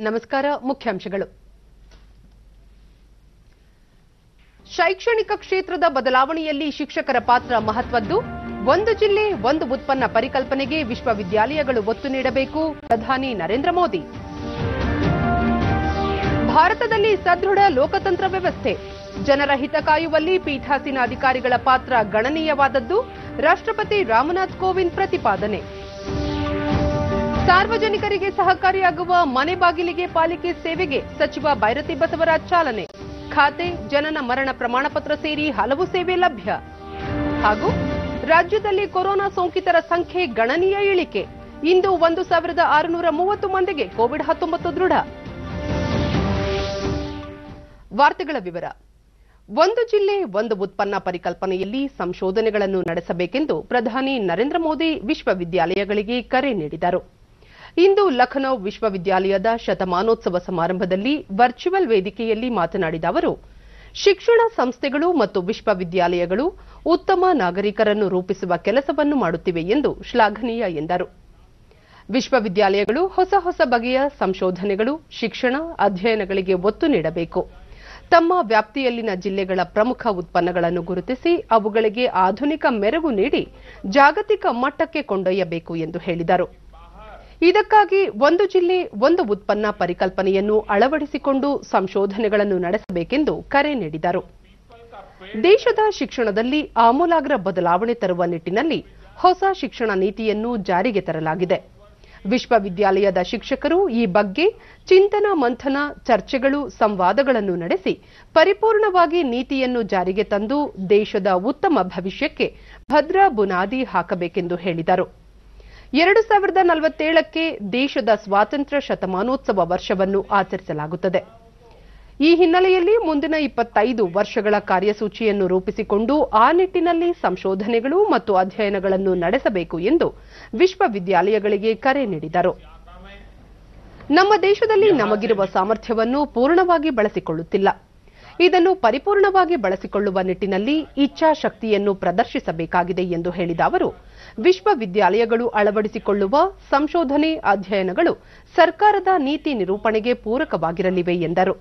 ನಮಸ್ಕಾರ ಮುಖ್ಯಾಂಶಗಳು ಶೈಕ್ಷಣಿಕ ಕ್ಷೇತ್ರದ ಬದಲಾವಣೆಯಲ್ಲಿ ಶಿಕ್ಷಕರ ಪಾತ್ರ ಮಹತ್ವದ್ದು ಒಂದು ಜಿಲ್ಲೆ ಒಂದು ಉತ್ಪನ್ನ ಪರಿಕಲ್ಪನೆಗೆ ವಿಶ್ವವಿದ್ಯಾಲಯಗಳು ಒತ್ತು ನೀಡಬೇಕು ಪ್ರಧಾನಿ ನರೇಂದ್ರ ಮೋದಿ ಭಾರತದಲ್ಲಿ ಸದೃಢ ಲೋಕತಂತ್ರ ವ್ಯವಸ್ಥೆ ಜನರ ಹಿತ ಕಾಯುವಲ್ಲಿ ಪೀಠಾಸೀನ ಅಧಿಕಾರಿಗಳ ಪಾತ್ರ ಗಣನೀಯವಾದದ್ದು ರಾಷ್ಟ್ರಪತಿ ರಾಮನಾಥ್ ಕೋವಿಂದ್ ಪ್ರತಿಪಾದನೆ ಸಾರ್ವಜನಿಕರಿಗೆ ಸಹಕಾರಿಯಾಗುವ ಮನೆ ಬಾಗಿಲಿಗೆ ಪಾಲಿಕೆ ಸೇವೆಗೆ ಸಚಿವ ಬೈರತಿ ಬಸವರಾಜ್ ಚಾಲನೆ ಖಾತೆ ಜನನ ಮರಣ ಪ್ರಮಾಣ ಪತ್ರ ಸೇರಿ ಹಲವು ಸೇವೆ ಲಭ್ಯ ಹಾಗೂ ರಾಜ್ಯದಲ್ಲಿ ಕೊರೋನಾ ಸೋಂಕಿತರ ಸಂಖ್ಯೆ ಗಣನೀಯ ಇಳಿಕೆ ಇಂದು ಒಂದು ಸಾವಿರದ ಆರುನೂರ ಮೂವತ್ತು ಮಂದಿಗೆ ಕೋವಿಡ್ ಹತ್ತೊಂಬತ್ತು ದೃಢ ವಾರ್ತೆಗಳ ವಿವರ ಒಂದು ಜಿಲ್ಲೆ ಒಂದು ಉತ್ಪನ್ನ ಪರಿಕಲ್ಪನೆಯಲ್ಲಿ ಸಂಶೋಧನೆಗಳನ್ನು ನಡೆಸಬೇಕೆಂದು ಪ್ರಧಾನಿ ನರೇಂದ್ರ ಮೋದಿ ವಿಶ್ವವಿದ್ಯಾಲಯಗಳಿಗೆ ಕರೆ ನೀಡಿದರು ಇಂದು ಲಖನೌ ವಿಶ್ವವಿದ್ಯಾಲಯದ ಶತಮಾನೋತ್ಸವ ಸಮಾರಂಭದಲ್ಲಿ ವರ್ಚುವಲ್ ವೇದಿಕೆಯಲ್ಲಿ ಮಾತನಾಡಿದ ಅವರು ಶಿಕ್ಷಣ ಸಂಸ್ಥೆಗಳು ಮತ್ತು ವಿಶ್ವವಿದ್ಯಾಲಯಗಳು ಉತ್ತಮ ನಾಗರಿಕರನ್ನು ರೂಪಿಸುವ ಕೆಲಸವನ್ನು ಮಾಡುತ್ತಿವೆ ಎಂದು ಶ್ಲಾಘನೀಯ ಎಂದರು ವಿಶ್ವವಿದ್ಯಾಲಯಗಳು ಹೊಸ ಹೊಸ ಬಗೆಯ ಸಂಶೋಧನೆಗಳು ಶಿಕ್ಷಣ ಅಧ್ಯಯನಗಳಿಗೆ ಒತ್ತು ನೀಡಬೇಕು ತಮ್ಮ ವ್ಯಾಪ್ತಿಯಲ್ಲಿನ ಜಿಲ್ಲೆಗಳ ಪ್ರಮುಖ ಉತ್ಪನ್ನಗಳನ್ನು ಗುರುತಿಸಿ ಅವುಗಳಿಗೆ ಆಧುನಿಕ ಮೆರುಗು ನೀಡಿ ಜಾಗತಿಕ ಮಟ್ಟಕ್ಕೆ ಕೊಂಡೊಯ್ಯಬೇಕು ಎಂದು ಹೇಳಿದರು ಇದಕ್ಕಾಗಿ ಒಂದು ಜಿಲ್ಲೆ ಒಂದು ಉತ್ಪನ್ನ ಪರಿಕಲ್ಪನೆಯನ್ನು ಅಳವಡಿಸಿಕೊಂಡು ಸಂಶೋಧನೆಗಳನ್ನು ನಡೆಸಬೇಕೆಂದು ಕರೆ ನೀಡಿದರು ದೇಶದ ಶಿಕ್ಷಣದಲ್ಲಿ ಆಮೂಲಾಗ್ರ ಬದಲಾವಣೆ ತರುವ ನಿಟ್ಟಿನಲ್ಲಿ ಹೊಸ ಶಿಕ್ಷಣ ನೀತಿಯನ್ನು ಜಾರಿಗೆ ತರಲಾಗಿದೆ ವಿಶ್ವವಿದ್ಯಾಲಯದ ಶಿಕ್ಷಕರು ಈ ಬಗ್ಗೆ ಚಿಂತನ ಮಂಥನ ಚರ್ಚೆಗಳು ಸಂವಾದಗಳನ್ನು ನಡೆಸಿ ಪರಿಪೂರ್ಣವಾಗಿ ನೀತಿಯನ್ನು ಜಾರಿಗೆ ತಂದು ದೇಶದ ಉತ್ತಮ ಭವಿಷ್ಯಕ್ಕೆ ಭದ್ರ ಬುನಾದಿ ಹಾಕಬೇಕೆಂದು ಹೇಳಿದರು ಎರಡು ಸಾವಿರದ ನಲವತ್ತೇಳಕ್ಕೆ ದೇಶದ ಸ್ವಾತಂತ್ರ್ಯ ಶತಮಾನೋತ್ಸವ ವರ್ಷವನ್ನು ಆಚರಿಸಲಾಗುತ್ತದೆ ಈ ಹಿನ್ನೆಲೆಯಲ್ಲಿ ಮುಂದಿನ ಇಪ್ಪತ್ತೈದು ವರ್ಷಗಳ ಕಾರ್ಯಸೂಚಿಯನ್ನು ರೂಪಿಸಿಕೊಂಡು ಆ ನಿಟ್ಟಿನಲ್ಲಿ ಸಂಶೋಧನೆಗಳು ಮತ್ತು ಅಧ್ಯಯನಗಳನ್ನು ನಡೆಸಬೇಕು ಎಂದು ವಿಶ್ವವಿದ್ಯಾಲಯಗಳಿಗೆ ಕರೆ ನೀಡಿದರು ನಮ್ಮ ದೇಶದಲ್ಲಿ ನಮಗಿರುವ ಸಾಮರ್ಥ್ಯವನ್ನು ಪೂರ್ಣವಾಗಿ ಬಳಸಿಕೊಳ್ಳುತ್ತಿಲ್ಲ ಇದನ್ನು ಪರಿಪೂರ್ಣವಾಗಿ ಬಳಸಿಕೊಳ್ಳುವ ನಿಟ್ಟಿನಲ್ಲಿ ಇಚ್ಛಾಶಕ್ತಿಯನ್ನು ಪ್ರದರ್ಶಿಸಬೇಕಾಗಿದೆ ಎಂದು ಹೇಳಿದ ಅವರು ವಿಶ್ವವಿದ್ಯಾಲಯಗಳು ಅಳವಡಿಸಿಕೊಳ್ಳುವ ಸಂಶೋಧನೆ ಅಧ್ಯಯನಗಳು ಸರ್ಕಾರದ ನೀತಿ ನಿರೂಪಣೆಗೆ ಪೂರಕವಾಗಿರಲಿವೆ ಎಂದರು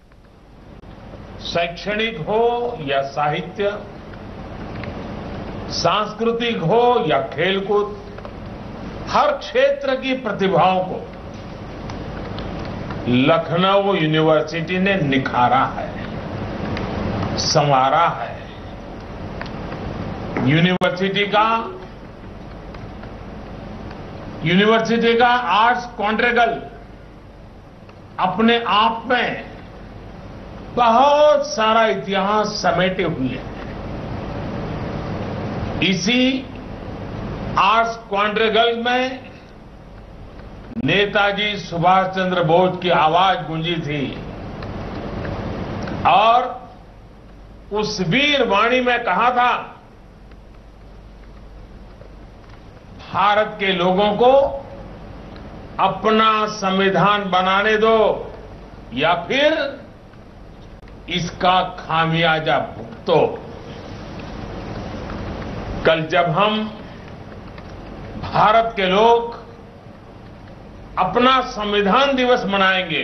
शैक्षणिक हो या साहित्य सांस्कृतिक हो या खेलकूद हर क्षेत्र की प्रतिभाओं को लखनऊ यूनिवर्सिटी ने निखारा है संवारा है यूनिवर्सिटी का यूनिवर्सिटी का आर्ट्स कॉन्ट्रेगल अपने आप में बहुत सारा इतिहास समेटे हुए हैं इसी आर्ट्स क्वांट्रेगल में नेताजी सुभाष चंद्र बोस की आवाज गूंजी थी और उस वीर वाणी में कहा था भारत के लोगों को अपना संविधान बनाने दो या फिर इसका खामियाजा भुगतो कल जब हम भारत के लोग अपना संविधान दिवस मनाएंगे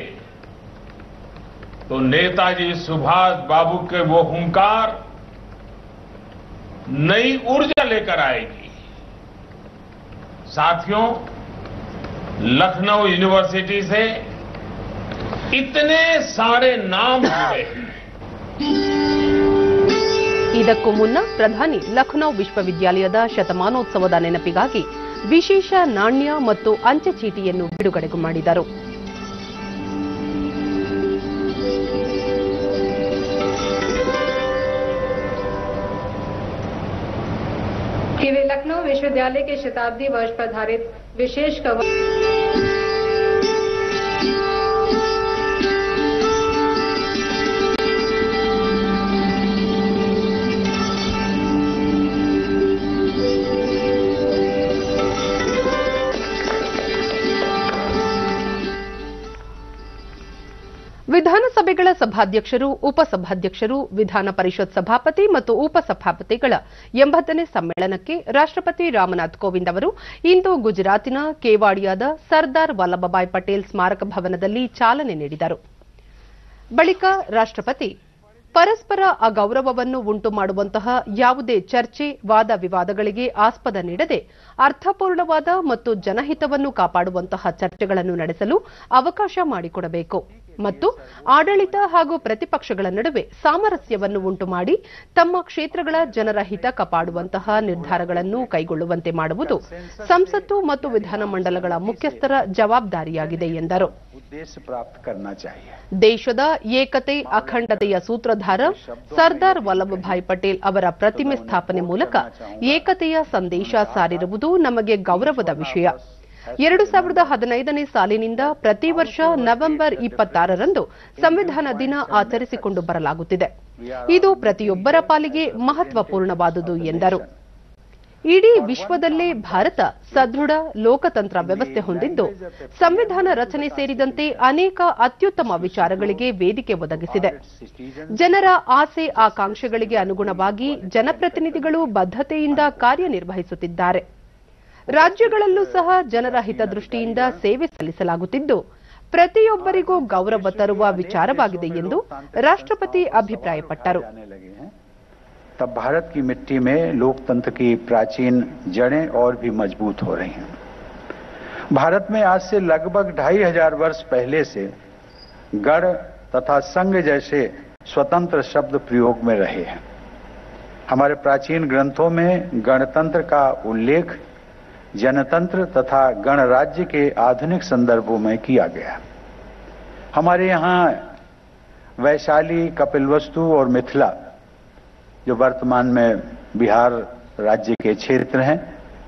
तो नेताजी सुभाष बाबू के वो हुंकार नई ऊर्जा लेकर आएगी साथियों लखनऊ यूनिवर्सिटी से इतने सारे नाम जुड़े हैं ಇದಕ್ಕೂ ಮುನ್ನ ಪ್ರಧಾನಿ ಲಖನೌ ವಿಶ್ವವಿದ್ಯಾಲಯದ ಶತಮಾನೋತ್ಸವದ ನೆನಪಿಗಾಗಿ ವಿಶೇಷ ನಾಣ್ಯ ಮತ್ತು ಅಂಚೆ ಚೀಟಿಯನ್ನು ಬಿಡುಗಡೆ ಮಾಡಿದರು कि वे लखनऊ विश्वविद्यालय के शताब्दी वर्ष पर आधारित विशेष कवर ವಿಧಾನಸಭೆಗಳ ಸಭಾಧ್ಯಕ್ಷರು ಉಪಸಭಾಧ್ಯಕ್ಷರು ವಿಧಾನ ಪರಿಷತ್ ಸಭಾಪತಿ ಮತ್ತು ಉಪಸಭಾಪತಿಗಳ ಎಂಬತ್ತನೇ ಸಮ್ಮೇಳನಕ್ಕೆ ರಾಷ್ಟ್ರಪತಿ ರಾಮನಾಥ್ ಕೋವಿಂದ್ ಅವರು ಇಂದು ಗುಜರಾತಿನ ಕೇವಾಡಿಯಾದ ಸರ್ದಾರ್ ವಲ್ಲಭಭಾಯ್ ಪಟೇಲ್ ಸ್ಮಾರಕ ಭವನದಲ್ಲಿ ಚಾಲನೆ ನೀಡಿದರು ಬಳಿಕ ರಾಷ್ಟ್ರಪತಿ ಪರಸ್ಪರ ಅಗೌರವವನ್ನು ಉಂಟು ಮಾಡುವಂತಹ ಯಾವುದೇ ಚರ್ಚೆ ವಾದ ವಿವಾದಗಳಿಗೆ ಆಸ್ಪದ ನೀಡದೆ ಅರ್ಥಪೂರ್ಣವಾದ ಮತ್ತು ಜನಹಿತವನ್ನು ಕಾಪಾಡುವಂತಹ ಚರ್ಚೆಗಳನ್ನು ನಡೆಸಲು ಅವಕಾಶ ಮಾಡಿಕೊಡಬೇಕು ಮತ್ತು ಆಡಳಿತ ಹಾಗೂ ಪ್ರತಿಪಕ್ಷಗಳ ನಡುವೆ ಸಾಮರಸ್ಯವನ್ನು ಉಂಟು ಮಾಡಿ ತಮ್ಮ ಕ್ಷೇತ್ರಗಳ ಜನರ ಹಿತ ಕಾಪಾಡುವಂತಹ ನಿರ್ಧಾರಗಳನ್ನು ಕೈಗೊಳ್ಳುವಂತೆ ಮಾಡುವುದು ಸಂಸತ್ತು ಮತ್ತು ವಿಧಾನಮಂಡಲಗಳ ಮುಖ್ಯಸ್ಥರ ಜವಾಬ್ದಾರಿಯಾಗಿದೆ ಎಂದರು उद्देश्य प्राप्त करना चाहिए ದೇಶದ ಏಕತೆ ಅಖಂಡತೆಯ ಸೂತ್ರಧಾರ ಸರ್ದಾರ್ ವಲ್ಲಭಭಾಯ್ ಪಟೇಲ್ ಅವರ ಪ್ರತಿಮೆ ಸ್ಥಾಪನೆ ಮೂಲಕ ಏಕತೆಯ ಸಂದೇಶ ಸಾರಿರುವುದು ನಮಗೆ ಗೌರವದ ವಿಷಯ ಎರಡು ಸಾವಿರದ ಹದಿನೈದನೇ ಸಾಲಿನಿಂದ ಪ್ರತಿ ವರ್ಷ ನವೆಂಬರ್ ಇಪ್ಪತ್ತಾರರಂದು ಸಂವಿಧಾನ ದಿನ ಆಚರಿಸಿಕೊಂಡು ಬರಲಾಗುತ್ತಿದೆ ಇದು ಪ್ರತಿಯೊಬ್ಬರ ಪಾಲಿಗೆ ಮಹತ್ವಪೂರ್ಣವಾದುದು ಎಂದರು ಇಡೀ ವಿಶ್ವದಲ್ಲೇ ಭಾರತ ಸದೃಢ ಲೋಕತಂತ್ರ ವ್ಯವಸ್ಥೆ ಹೊಂದಿದ್ದು ಸಂವಿಧಾನ ರಚನೆ ಸೇರಿದಂತೆ ಅನೇಕ ಅತ್ಯುತ್ತಮ ವಿಚಾರಗಳಿಗೆ ವೇದಿಕೆ ಒದಗಿಸಿದೆ ಜನರ ಆಸೆ ಆಕಾಂಕ್ಷೆಗಳಿಗೆ ಅನುಗುಣವಾಗಿ ಜನಪ್ರತಿನಿಧಿಗಳು ಬದ್ಧತೆಯಿಂದ ಕಾರ್ಯನಿರ್ವಹಿಸುತ್ತಿದ್ದಾರೆ ರಾಜ್ಯಗಳಲ್ಲೂ ಸಹ ಜನರ ಹಿತದೃಷ್ಟಿಯಿಂದ ಸೇವೆ ಸಲ್ಲಿಸಲಾಗುತ್ತಿದ್ದು ಪ್ರತಿಯೊಬ್ಬರಿಗೂ ಗೌರವ ತರುವ ವಿಚಾರವಾಗಿದೆ ಎಂದು ರಾಷ್ಟ್ರಪತಿ ಅಭಿಪ್ರಾಯಪಟ್ಟರು आने लगे हैं तब भारत की मिट्टी में लोकतंत्र की प्राचीन जड़ें और भी मजबूत हो रही हैं भारत में आज से लगभग ढाई हजार वर्ष पहले से गण तथा संघ जैसे स्वतंत्र शब्द प्रयोग में रहे हैं हमारे प्राचीन ग्रंथों में गणतंत्र का उल्लेख जनतंत्र तथा गणराज्य के आधुनिक संदर्भों में किया गया हमारे यहाँ वैशाली कपिलवस्तु और मिथिला जो वर्तमान में बिहार राज्य के क्षेत्र हैं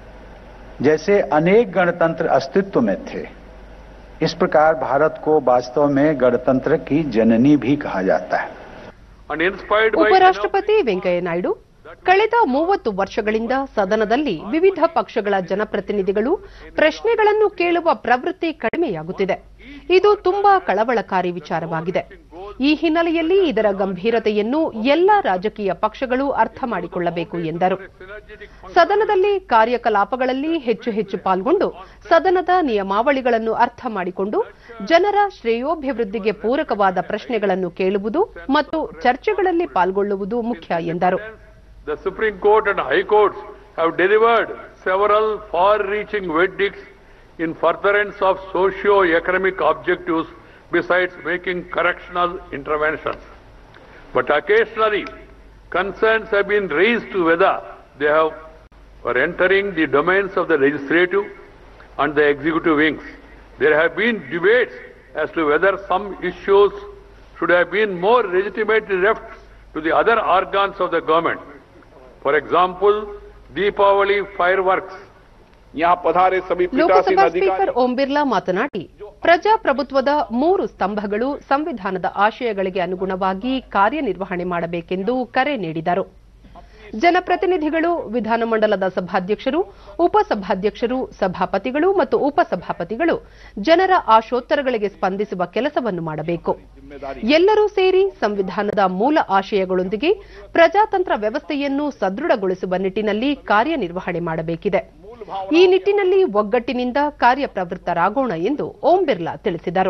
जैसे अनेक गणतंत्र अस्तित्व में थे इस प्रकार भारत को वास्तव में गणतंत्र की जननी भी कहा जाता है and inspired by ಉಪರಾಷ್ಟ್ರಪತಿ ವೆಂಕಯ್ಯ ನಾಯ್ಡು ಕಳೆದ ಮೂವತ್ತು ವರ್ಷಗಳಿಂದ ಸದನದಲ್ಲಿ ವಿವಿಧ ಪಕ್ಷಗಳ ಜನಪ್ರತಿನಿಧಿಗಳು ಪ್ರಶ್ನೆಗಳನ್ನು ಕೇಳುವ ಪ್ರವೃತ್ತಿ ಕಡಿಮೆಯಾಗುತ್ತಿದೆ ಇದು ತುಂಬಾ ಕಳವಳಕಾರಿ ವಿಚಾರವಾಗಿದೆ ಈ ಹಿನ್ನೆಲೆಯಲ್ಲಿ ಇದರ ಗಂಭೀರತೆಯನ್ನು ಎಲ್ಲ ರಾಜಕೀಯ ಪಕ್ಷಗಳು ಅರ್ಥ ಮಾಡಿಕೊಳ್ಳಬೇಕು ಎಂದರು ಸದನದಲ್ಲಿ ಕಾರ್ಯಕಲಾಪಗಳಲ್ಲಿ ಹೆಚ್ಚು ಹೆಚ್ಚು ಪಾಲ್ಗೊಂಡು ಸದನದ ನಿಯಮಾವಳಿಗಳನ್ನು ಅರ್ಥ ಮಾಡಿಕೊಂಡು ಜನರ ಶ್ರೇಯೋಭಿವೃದ್ಧಿಗೆ ಪೂರಕವಾದ ಪ್ರಶ್ನೆಗಳನ್ನು ಕೇಳುವುದು ಮತ್ತು ಚರ್ಚೆಗಳಲ್ಲಿ ಪಾಲ್ಗೊಳ್ಳುವುದು ಮುಖ್ಯ ಎಂದರು the Supreme Court and High Courts have delivered several far-reaching verdicts in furtherance of socio-economic objectives besides making correctional interventions. But occasionally, concerns have been raised to whether they have were entering the domains of the legislative and the executive wings. There have been debates as to whether some issues should have been more legitimately left to the other organs of the government. For example, Deepavali fireworks यहाँ पधारे सभी पीठासीन ಲೋಕಸಭಾ अधिकारी speaker ಓಂ ಬಿರ್ಲಾ ಮಾತನಾಡಿ ಪ್ರಜಾಪ್ರಭುತ್ವದ ಮೂರು ಸ್ತಂಭಗಳು ಸಂವಿಧಾನದ ಆಶಯಗಳಿಗೆ ಅನುಗುಣವಾಗಿ ಕಾರ್ಯನಿರ್ವಹಣೆ ಮಾಡಬೇಕೆಂದು ಕರೆ ನೀಡಿದರು ಜನಪ್ರತಿನಿಧಿಗಳು ವಿಧಾನಮಂಡಲದ ಸಭಾಧ್ಯಕ್ಷರು ಉಪಸಭಾಧ್ಯಕ್ಷರು ಸಭಾಪತಿಗಳು ಮತ್ತು ಉಪಸಭಾಪತಿಗಳು ಜನರ ಆಶೋತ್ತರಗಳಿಗೆ ಸ್ಪಂದಿಸುವ ಕೆಲಸವನ್ನು ಮಾಡಬೇಕು ಎಲ್ಲರೂ ಸೇರಿ ಸಂವಿಧಾನದ ಮೂಲ ಆಶಯಗಳೊಂದಿಗೆ ಪ್ರಜಾತಂತ್ರ ವ್ಯವಸ್ಥೆಯನ್ನು ಸದೃಢಗೊಳಿಸುವ ನಿಟ್ಟಿನಲ್ಲಿ ಕಾರ್ಯನಿರ್ವಹಣೆ ಮಾಡಬೇಕಿದೆ ಈ ನಿಟ್ಟಿನಲ್ಲಿ ಒಗ್ಗಟ್ಟಿನಿಂದ ಕಾರ್ಯಪ್ರವೃತ್ತರಾಗೋಣ ಎಂದು ಓಂ ಬಿರ್ಲಾ ತಿಳಿಸಿದರು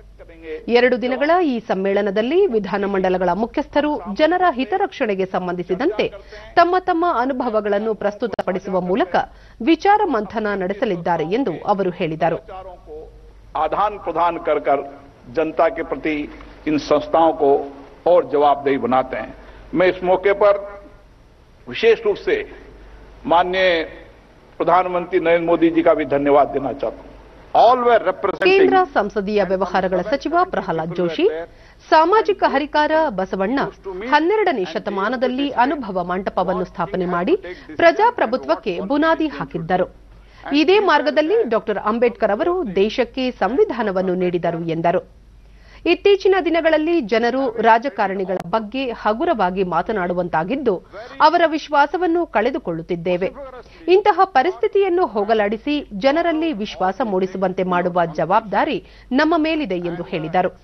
ಎರಡು ದಿನಗಳ ಈ ಸಮ್ಮೇಳನದಲ್ಲಿ ವಿಧಾನಮಂಡಲಗಳ ಮುಖ್ಯಸ್ಥರು ಜನರ ಹಿತರಕ್ಷಣೆಗೆ ಸಂಬಂಧಿಸಿದಂತೆ ತಮ್ಮ ತಮ್ಮ ಅನುಭವಗಳನ್ನು ಪ್ರಸ್ತುತಪಡಿಸುವ ಮೂಲಕ ವಿಚಾರ ಮಂಥನ ನಡೆಸಲಿದ್ದಾರೆ ಎಂದು ಅವರು ಹೇಳಿದರು विचारों को आदान प्रदान कर कर जनता के प्रति इन संस्थाओं को और जवाबदेही बनाते हैं मैं इस मौके पर विशेष रूप से माननीय प्रधानमंत्री नरेंद्र मोदी जी का भी धन्यवाद देना चाहता हूं ऑल वेर रिप्रेजेंटिंग ಕೇಂದ್ರ ಸಂಸದೀಯ ವ್ಯವಹಾರಗಳ ಸಚಿವ ಪ್ರಹ್ಲಾದ್ ಜೋಶಿ ಸಾಮಾಜಿಕ ಹರಿಕಾರ ಬಸವಣ್ಣ ಹನ್ನೆರಡನೇ ಶತಮಾನದಲ್ಲಿ ಅನುಭವ ಮಂಟಪವನ್ನು ಸ್ಥಾಪನೆ ಮಾಡಿ ಪ್ರಜಾಪ್ರಭುತ್ವಕ್ಕೆ ಬುನಾದಿ ಹಾಕಿದ್ದರು ಇದೇ ಮಾರ್ಗದಲ್ಲಿ ಡಾಕ್ಟರ್ ಅಂಬೇಡ್ಕರ್ ಅವರು ದೇಶಕ್ಕೆ ಸಂವಿಧಾನವನ್ನು ನೀಡಿದರು ಎಂದರು ಇತ್ತೀಚಿನ ದಿನಗಳಲ್ಲಿ ಜನರು ರಾಜಕಾರಣಿಗಳ ಬಗ್ಗೆ ಹಗುರವಾಗಿ ಮಾತನಾಡುವಂತಾಗಿದ್ದು ಅವರ ವಿಶ್ವಾಸವನ್ನು ಕಳೆದುಕೊಳ್ಳುತ್ತಿದ್ದೇವೆ ಇಂತಹ ಪರಿಸ್ಥಿತಿಯನ್ನು ಹೋಗಲಾಡಿಸಿ ಜನರಲ್ಲಿ ವಿಶ್ವಾಸ ಮೂಡಿಸುವಂತೆ ಮಾಡುವ ಜವಾಬ್ದಾರಿ ನಮ್ಮ ಮೇಲಿದೆ ಎಂದು ಹೇಳಿದರು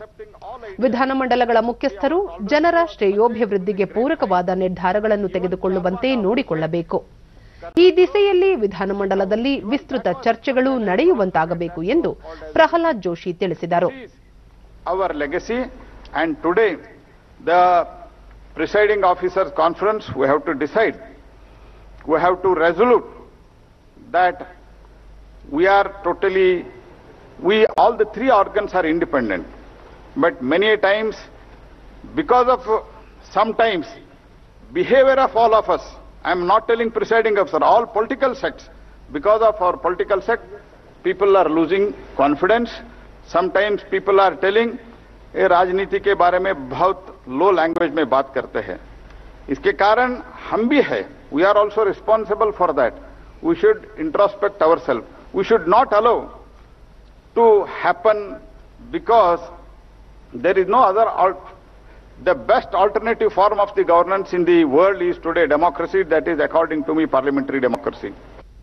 ವಿಧಾನಮಂಡಲಗಳ ಮುಖ್ಯಸ್ಥರು ಜನರ ಶ್ರೇಯೋಭಿವೃದ್ಧಿಗೆ ಪೂರಕವಾದ ನಿರ್ಧಾರಗಳನ್ನು ತೆಗೆದುಕೊಳ್ಳುವಂತೆ ನೋಡಿಕೊಳ್ಳಬೇಕು ಈ ದಿಸೆಯಲ್ಲಿ ವಿಧಾನಮಂಡಲದಲ್ಲಿ ವಿಸ್ತೃತ ಚರ್ಚೆಗಳು ನಡೆಯುವಂತಾಗಬೇಕು ಎಂದು ಪ್ರಹ್ಲಾದ್ ಜೋಶಿ ತಿಳಿಸಿದರು our legacy and today the presiding officers conference we have to decide we have to resolute that we are totally we all the three organs are independent but many a times because of uh, sometimes behavior of all of us i am not telling presiding officer all political sects because of our political sect people are losing confidence sometimes people are telling ये राजनीति के बारे में बहुत लो language में बात करते हैं इसके कारण हम भी है we are also responsible for that we should introspect our self we should not allow to happen because there is no other the best alternative form of the governance in the world is today democracy that is according to me parliamentary democracy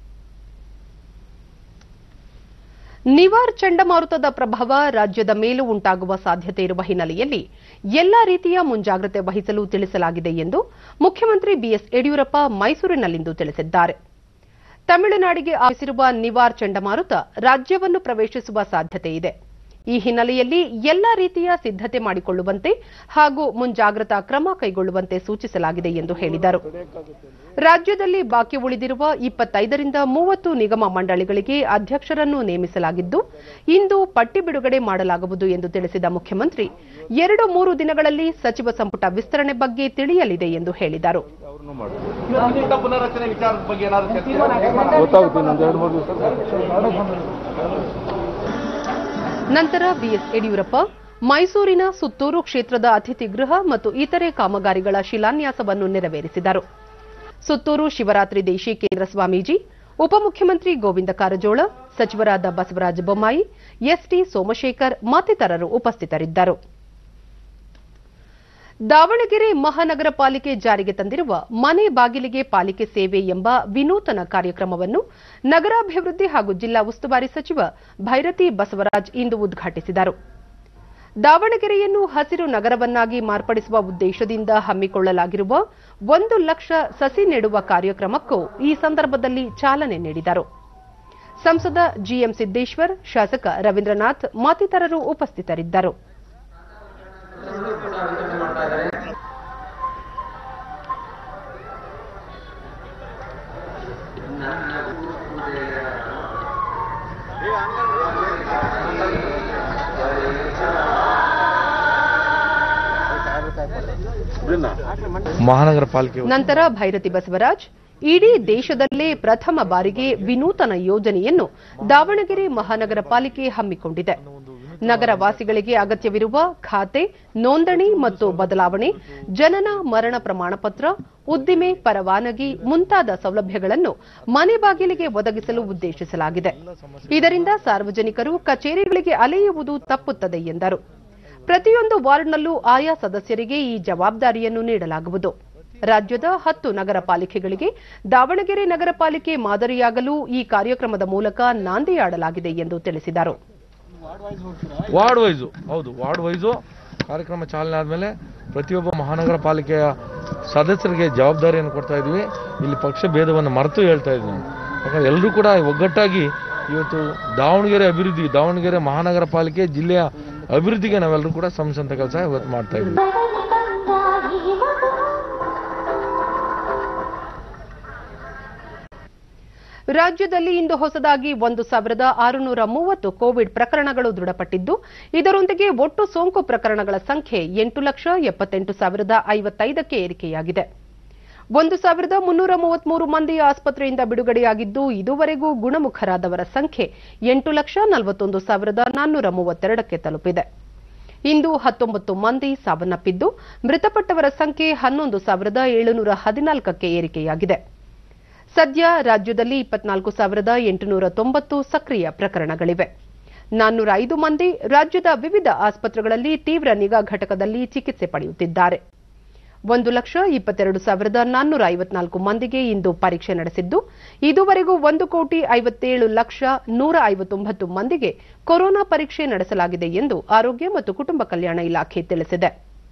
Nivar ಚಂಡಮಾರುತದ ಪ್ರಭಾವ ರಾಜ್ಯದ ಮೇಲೂ ಉಂಟಾಗುವ ಸಾಧ್ಯತೆ ಇರುವ ಹಿನ್ನೆಲೆಯಲ್ಲಿ ಎಲ್ಲಾ ರೀತಿಯ ಮುಂಜಾಗ್ರತೆ ವಹಿಸಲು ತಿಳಿಸಲಾಗಿದೆ ಎಂದು ಮುಖ್ಯಮಂತ್ರಿ ಬಿಎಸ್ ಯಡಿಯೂರಪ್ಪ ಮೈಸೂರಿನಲ್ಲಿಂದು ತಿಳಿಸಿದ್ದಾರೆ ತಮಿಳುನಾಡಿಗೆ ಆಗಮಿಸಿರುವ ನಿವಾರ್ ಚಂಡಮಾರುತ ರಾಜ್ಯವನ್ನು ಪ್ರವೇಶಿಸುವ ಸಾಧ್ಯತೆ ಇದೆ ಈ ಹಿನ್ನೆಲೆಯಲ್ಲಿ ಎಲ್ಲಾ ರೀತಿಯ ಸಿದ್ದತೆ ಮಾಡಿಕೊಳ್ಳುವಂತೆ ಹಾಗೂ ಮುಂಜಾಗ್ರತಾ ಕ್ರಮ ಕೈಗೊಳ್ಳುವಂತೆ ಸೂಚಿಸಲಾಗಿದೆ ಎಂದು ಹೇಳಿದರು ರಾಜ್ಯದಲ್ಲಿ ಬಾಕಿ ಉಳಿದಿರುವ ಇಪ್ಪತ್ತೈದರಿಂದ ಮೂವತ್ತು ನಿಗಮ ಮಂಡಳಿಗಳಿಗೆ ಅಧ್ಯಕ್ಷರನ್ನು ನೇಮಿಸಲಾಗಿದ್ದು ಇಂದು ಪಟ್ಟಿ ಬಿಡುಗಡೆ ಮಾಡಲಾಗುವುದು ಎಂದು ತಿಳಿಸಿದ ಮುಖ್ಯಮಂತ್ರಿ ಎರಡು ಮೂರು ದಿನಗಳಲ್ಲಿ ಸಚಿವ ಸಂಪುಟ ವಿಸ್ತರಣೆ ಬಗ್ಗೆ ತಿಳಿಯಲಿದೆ ಎಂದು ಹೇಳಿದರು ಸಂಪುಟ ಪುನರಚನೆ ವಿಚಾರದ ಬಗ್ಗೆ ಏನಾದ್ರು ಚರ್ಚೆ ಗೊತ್ತಾಗುತ್ತೆ ಇನ್ನೊಂದು ಎರಡು ಮೂರು ದಿವಸ ನಂತರ ಬಿಎಸ್ ಯಡಿಯೂರಪ್ಪ ಮೈಸೂರಿನ ಸುತ್ತೂರು ಕ್ಷೇತ್ರದ ಅತಿಥಿ ಗೃಹ ಮತ್ತು ಇತರೆ ಕಾಮಗಾರಿಗಳ ಶಿಲಾನ್ಯಾಸವನ್ನು ನೆರವೇರಿಸಿದರು ಸುತ್ತೂರು ಶಿವರಾತ್ರಿ ದೇಶಿಕೇಂದ್ರ ಸ್ವಾಮೀಜಿ ಉಪಮುಖ್ಯಮಂತ್ರಿ ಗೋವಿಂದ ಕಾರಜೋಳ ಸಚಿವರಾದ ಬಸವರಾಜ ಬೊಮ್ಮಾಯಿ ಎಸ್ಟಿ ಸೋಮಶೇಖರ್ ಮತ್ತಿತರರು ಉಪಸ್ಥಿತರಿದ್ದರು ದಾವಣಗೆರೆ ಮಹಾನಗರ ಪಾಲಿಕೆ ಜಾರಿಗೆ ತಂದಿರುವ ಮನೆ ಬಾಗಿಲಿಗೆ ಪಾಲಿಕೆ ಸೇವೆ ಎಂಬ ವಿನೂತನ ಕಾರ್ಯಕ್ರಮವನ್ನು ನಗರಾಭಿವೃದ್ಧಿ ಹಾಗೂ ಜಿಲ್ಲಾ ಉಸ್ತುವಾರಿ ಸಚಿವ ಭೈರತಿ ಬಸವರಾಜ್ ಇಂದು ಉದ್ಘಾಟಿಸಿದರು ದಾವಣಗೆರೆಯನ್ನು ಹಸಿರು ನಗರವನ್ನಾಗಿ ಮಾರ್ಪಡಿಸುವ ಉದ್ದೇಶದಿಂದ ಹಮ್ಮಿಕೊಳ್ಳಲಾಗಿರುವ ಒಂದು ಲಕ್ಷ ಸಸಿ ನೆಡುವ ಕಾರ್ಯಕ್ರಮಕ್ಕೂ ಈ ಸಂದರ್ಭದಲ್ಲಿ ಚಾಲನೆ ನೀಡಿದರು ಸಂಸದ ಜಿಎಂ ಸಿದ್ದೇಶ್ವರ್ ಶಾಸಕ ರವೀಂದ್ರನಾಥ್ ಮತ್ತಿತರರು ಉಪಸ್ಥಿತರಿದ್ದರು ಮಹಾನಗರ ಪಾಲಿಕೆ ನಂತರ ಭೈರತಿ ಬಸವರಾಜ್ ಇಡೀ ದೇಶದಲ್ಲೇ ಪ್ರಥಮ ಬಾರಿಗೆ ವಿನೂತನ ಯೋಜನೆಯನ್ನು ದಾವಣಗೆರೆ ಮಹಾನಗರ ಪಾಲಿಕೆ ಹಮ್ಮಿಕೊಂಡಿದೆ ನಗರ ವಾಸಿಗಳಿಗೆ ಅಗತ್ಯವಿರುವ ಖಾತೆ ನೋಂದಣಿ ಮತ್ತು ಬದಲಾವಣೆ ಜನನ ಮರಣ ಪ್ರಮಾಣ ಪತ್ರ ಉದ್ದಿಮೆ ಪರವಾನಗಿ ಮುಂತಾದ ಸೌಲಭ್ಯಗಳನ್ನು ಮನೆ ಬಾಗಿಲಿಗೆ ಒದಗಿಸಲು ಉದ್ದೇಶಿಸಲಾಗಿದೆ ಇದರಿಂದ ಸಾರ್ವಜನಿಕರು ಕಚೇರಿಗಳಿಗೆ ಅಲೆಯುವುದು ತಪ್ಪುತ್ತದೆ ಎಂದರು ಪ್ರತಿಯೊಂದು ವಾರ್ಡ್ನಲ್ಲೂ ಆಯಾ ಸದಸ್ಯರಿಗೆ ಈ ಜವಾಬ್ದಾರಿಯನ್ನು ನೀಡಲಾಗುವುದು ರಾಜ್ಯದ ಹತ್ತು ನಗರ ಪಾಲಿಕೆಗಳಿಗೆ ದಾವಣಗೆರೆ ನಗರ ಪಾಲಿಕೆ ಮಾದರಿಯಾಗಲು ಈ ಕಾರ್ಯಕ್ರಮದ ಮೂಲಕ ನಾಂದಿಯಾಡಲಾಗಿದೆ ಎಂದು ತಿಳಿಸಿದರು ವಾರ್ಡ್ ವೈಸು ಹೌದು ವಾರ್ಡ್ ವೈಸು ಕಾರ್ಯಕ್ರಮ ಚಾಲನೆ ಆದಮೇಲೆ ಪ್ರತಿಯೊಬ್ಬ ಮಹಾನಗರ ಪಾಲಿಕೆಯ ಸದಸ್ಯರಿಗೆ ಜವಾಬ್ದಾರಿಯನ್ನು ಕೊಡ್ತಾ ಇದ್ವಿ ಇಲ್ಲಿ ಪಕ್ಷ ಭೇದವನ್ನು ಮರೆತು ಹೇಳ್ತಾ ಇದ್ವಿ ನಾನು ಯಾಕಂದ್ರೆ ಎಲ್ಲರೂ ಕೂಡ ಒಗ್ಗಟ್ಟಾಗಿ ಇವತ್ತು ದಾವಣಗೆರೆ ಅಭಿವೃದ್ಧಿ ದಾವಣಗೆರೆ ಮಹಾನಗರ ಪಾಲಿಕೆ ಜಿಲ್ಲೆಯ ಅಭಿವೃದ್ಧಿಗೆ ನಾವೆಲ್ಲರೂ ಕೂಡ ಸಂಸಂತ ಕೆಲಸ ಇವತ್ತು ಮಾಡ್ತಾ ಇದ್ವಿ ರಾಜ್ಯದಲ್ಲಿ ಇಂದು ಹೊಸದಾಗಿ ಒಂದು ಸಾವಿರದ ಆರುನೂರ ಮೂವತ್ತು ಕೋವಿಡ್ ಪ್ರಕರಣಗಳು ದೃಢಪಟ್ಟಿದ್ದು ಇದರೊಂದಿಗೆ ಒಟ್ಟು ಸೋಂಕು ಪ್ರಕರಣಗಳ ಸಂಖ್ಯೆ ಎಂಟು ಲಕ್ಷ ಎಪ್ಪತ್ತೆಂಟು ಸಾವಿರದ ಐವತ್ತೈದಕ್ಕೆ ಏರಿಕೆಯಾಗಿದೆ ಒಂದು ಸಾವಿರದ ಮುನ್ನೂರ ಮೂವತ್ಮೂರು ಮಂದಿ ಆಸ್ಪತ್ರೆಯಿಂದ ಬಿಡುಗಡೆಯಾಗಿದ್ದು ಇದುವರೆಗೂ ಗುಣಮುಖರಾದವರ ಸಂಖ್ಯೆ ಎಂಟು ಲಕ್ಷ ನಲವತ್ತೊಂದು ಸಾವಿರದ ನಾನ್ನೂರ ಮೂವತ್ತೆರಡಕ್ಕೆ ತಲುಪಿದೆ ಇಂದು ಹತ್ತೊಂಬತ್ತು ಮಂದಿ ಸಾವನ್ನಪ್ಪಿದ್ದು ಮೃತಪಟ್ಟವರ ಸಂಖ್ಯೆ ಹನ್ನೊಂದು ಸಾವಿರದ ಏಳುನೂರ ಹದಿನಾಲ್ಕಕ್ಕೆ ಏರಿಕೆಯಾಗಿದೆ ಸದ್ಯ ರಾಜ್ಯದಲ್ಲಿ ಇಪ್ಪತ್ನಾಲ್ಕು ಸಾವಿರದ ಎಂಟುನೂರ ತೊಂಬತ್ತು ಸಕ್ರಿಯ ಪ್ರಕರಣಗಳಿವೆ ನಾನ್ನೂರ ಐದು ಮಂದಿ ರಾಜ್ಯದ ವಿವಿಧ ಆಸ್ಪತ್ರೆಗಳಲ್ಲಿ ತೀವ್ರ ನಿಗಾ ಘಟಕದಲ್ಲಿ ಚಿಕಿತ್ಸೆ ಪಡೆಯುತ್ತಿದ್ದಾರೆ ಒಂದು ಲಕ್ಷ ಇಪ್ಪತ್ತೆರಡು ಸಾವಿರದ ನಾನ್ನೂರ ಐವತ್ನಾಲ್ಕು ಮಂದಿಗೆ ಇಂದು ಪರೀಕ್ಷೆ ನಡೆಸಿದ್ದು ಇದುವರೆಗೂ ಒಂದು ಕೋಟಿ ಐವತ್ತೇಳು ಲಕ್ಷ ನೂರ ಐವತ್ತೊಂಬತ್ತು ಮಂದಿಗೆ ಕೊರೋನಾ ಪರೀಕ್ಷೆ ನಡೆಸಲಾಗಿದೆ ಎಂದು ಆರೋಗ್ಯ ಮತ್ತು ಕುಟುಂಬ ಕಲ್ಯಾಣ ಇಲಾಖೆ ತಿಳಿಸಿದೆ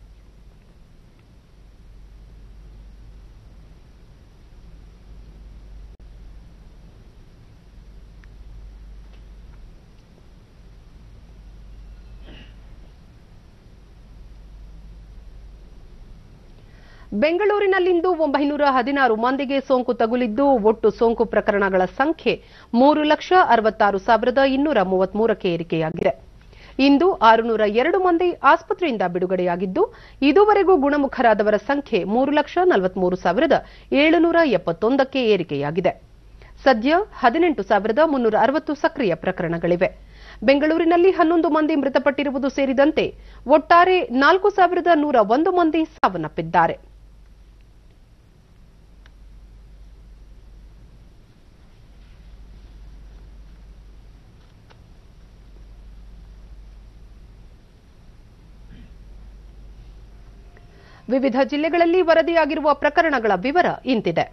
ಬೆಂಗಳೂರಿನಲ್ಲಿಂದು ಒಂಬೈನೂರ ಹದಿನಾರು ಮಂದಿಗೆ ಸೋಂಕು ತಗುಲಿದ್ದು ಒಟ್ಟು ಸೋಂಕು ಪ್ರಕರಣಗಳ ಸಂಖ್ಯೆ ಮೂರು ಲಕ್ಷ ಅರವತ್ತಾರು ಸಾವಿರದ ಇನ್ನೂರ ಮೂವತ್ಮೂರಕ್ಕೆ ಏರಿಕೆಯಾಗಿದೆ ಇಂದು ಆರುನೂರ ಎರಡು ಮಂದಿ ಆಸ್ಪತ್ರೆಯಿಂದ ಬಿಡುಗಡೆಯಾಗಿದ್ದು ಇದುವರೆಗೂ ಗುಣಮುಖರಾದವರ ಸಂಖ್ಯೆ ಮೂರು ಲಕ್ಷ ನಲವತ್ಮೂರು ಸಾವಿರದ ಏಳುನೂರ ಎಪ್ಪತ್ತೊಂದಕ್ಕೆ ಏರಿಕೆಯಾಗಿದೆ ಸದ್ಯ ಹದಿನೆಂಟು ಸಾವಿರದ ಮುನ್ನೂರ ಅರವತ್ತು ಸಕ್ರಿಯ ಪ್ರಕರಣಗಳಿವೆ ಬೆಂಗಳೂರಿನಲ್ಲಿ ಹನ್ನೊಂದು ಮಂದಿ ಮೃತಪಟ್ಟಿರುವುದು ಸೇರಿದಂತೆ ಒಟ್ಟಾರೆ ನಾಲ್ಕು ಸಾವಿರದ ನೂರ ಒಂದು ಮಂದಿ ಸಾವನ್ನಪ್ಪಿದ್ದಾರೆ ವಿವಿಧ ಜಿಲ್ಲೆಗಳಲ್ಲಿ ವರದಿಯಾಗಿರುವ ಪ್ರಕರಣಗಳ ವಿವರ ಇಂತಿದೆ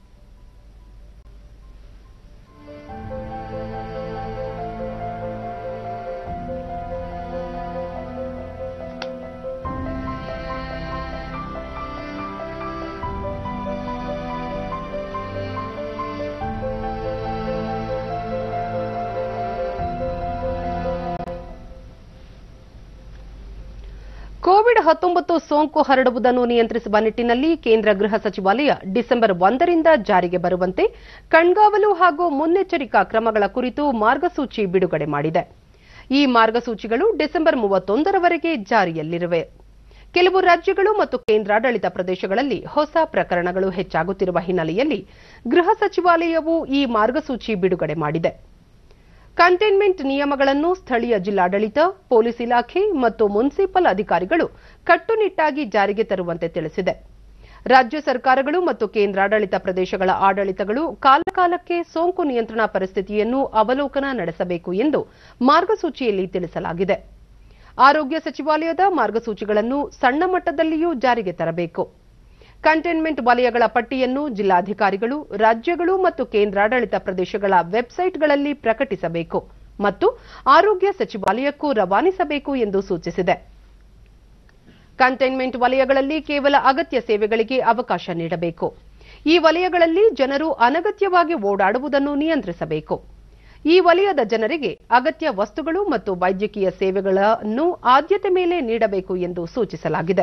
ಕೋವಿಡ್ ಹತ್ತೊಂಬತ್ತು ಸೋಂಕು ಹರಡುವುದನ್ನು ನಿಯಂತ್ರಿಸುವ ನಿಟ್ಟಿನಲ್ಲಿ ಕೇಂದ್ರ ಗೃಹ ಸಚಿವಾಲಯ ಡಿಸೆಂಬರ್ ಒಂದರಿಂದ ಜಾರಿಗೆ ಬರುವಂತೆ ಕಣ್ಗಾವಲು ಹಾಗೂ ಮುನ್ನೆಚ್ಚರಿಕಾ ಕ್ರಮಗಳ ಕುರಿತು ಮಾರ್ಗಸೂಚಿ ಬಿಡುಗಡೆ ಮಾಡಿದೆ ಈ ಮಾರ್ಗಸೂಚಿಗಳು ಡಿಸೆಂಬರ್ ಮೂವತ್ತೊಂದರವರೆಗೆ ಜಾರಿಯಲ್ಲಿರುವೆ ಕೆಲವು ರಾಜ್ಯಗಳು ಮತ್ತು ಕೇಂದ್ರಾಡಳಿತ ಪ್ರದೇಶಗಳಲ್ಲಿ ಹೊಸ ಪ್ರಕರಣಗಳು ಹೆಚ್ಚಾಗುತ್ತಿರುವ ಹಿನ್ನೆಲೆಯಲ್ಲಿ ಗೃಹ ಸಚಿವಾಲಯವು ಈ ಮಾರ್ಗಸೂಚಿ ಬಿಡುಗಡೆ ಮಾಡಿದೆ ಕಂಟೈನ್ಮೆಂಟ್ ನಿಯಮಗಳನ್ನು ಸ್ಥಳೀಯ ಜಿಲ್ಲಾಡಳಿತ ಪೊಲೀಸ್ ಇಲಾಖೆ ಮತ್ತು ಮುನ್ಸಿಪಲ್ ಅಧಿಕಾರಿಗಳು ಕಟ್ಟುನಿಟ್ಟಾಗಿ ಜಾರಿಗೆ ತರುವಂತೆ ತಿಳಿಸಿದೆ ರಾಜ್ಯ ಸರ್ಕಾರಗಳು ಮತ್ತು ಕೇಂದ್ರಾಡಳಿತ ಪ್ರದೇಶಗಳ ಆಡಳಿತಗಳು ಕಾಲಕಾಲಕ್ಕೆ ಸೋಂಕು ನಿಯಂತ್ರಣ ಪರಿಸ್ಥಿತಿಯನ್ನು ಅವಲೋಕನ ನಡೆಸಬೇಕು ಎಂದು ಮಾರ್ಗಸೂಚಿಯಲ್ಲಿ ತಿಳಿಸಲಾಗಿದೆ ಆರೋಗ್ಯ ಸಚಿವಾಲಯದ ಮಾರ್ಗಸೂಚಿಗಳನ್ನು ಸಣ್ಣ ಮಟ್ಟದಲ್ಲಿಯೂ ಜಾರಿಗೆ ತರಬೇಕು ಕಂಟೈನ್ಮೆಂಟ್ ವಲಯಗಳ ಪಟ್ಟಿಯನ್ನು ಜಿಲ್ಲಾಧಿಕಾರಿಗಳು ರಾಜ್ಯಗಳು ಮತ್ತು ಕೇಂದ್ರಾಡಳಿತ ಪ್ರದೇಶಗಳ ವೆಬ್ಸೈಟ್ಗಳಲ್ಲಿ ಪ್ರಕಟಿಸಬೇಕು ಮತ್ತು ಆರೋಗ್ಯ ಸಚಿವಾಲಯಕ್ಕೂ ರವಾನಿಸಬೇಕು ಎಂದು ಸೂಚಿಸಿದೆ ಕಂಟೈನ್ಮೆಂಟ್ ವಲಯಗಳಲ್ಲಿ ಕೇವಲ ಅಗತ್ಯ ಸೇವೆಗಳಿಗೆ ಅವಕಾಶ ನೀಡಬೇಕು ಈ ವಲಯಗಳಲ್ಲಿ ಜನರು ಅನಗತ್ಯವಾಗಿ ಓಡಾಡುವುದನ್ನು ನಿಯಂತ್ರಿಸಬೇಕು ಈ ವಲಯದ ಜನರಿಗೆ ಅಗತ್ಯ ವಸ್ತುಗಳು ಮತ್ತು ವೈದ್ಯಕೀಯ ಸೇವೆಗಳನ್ನು ಆದ್ಯತೆ ಮೇಲೆ ನೀಡಬೇಕು ಎಂದು ಸೂಚಿಸಲಾಗಿದೆ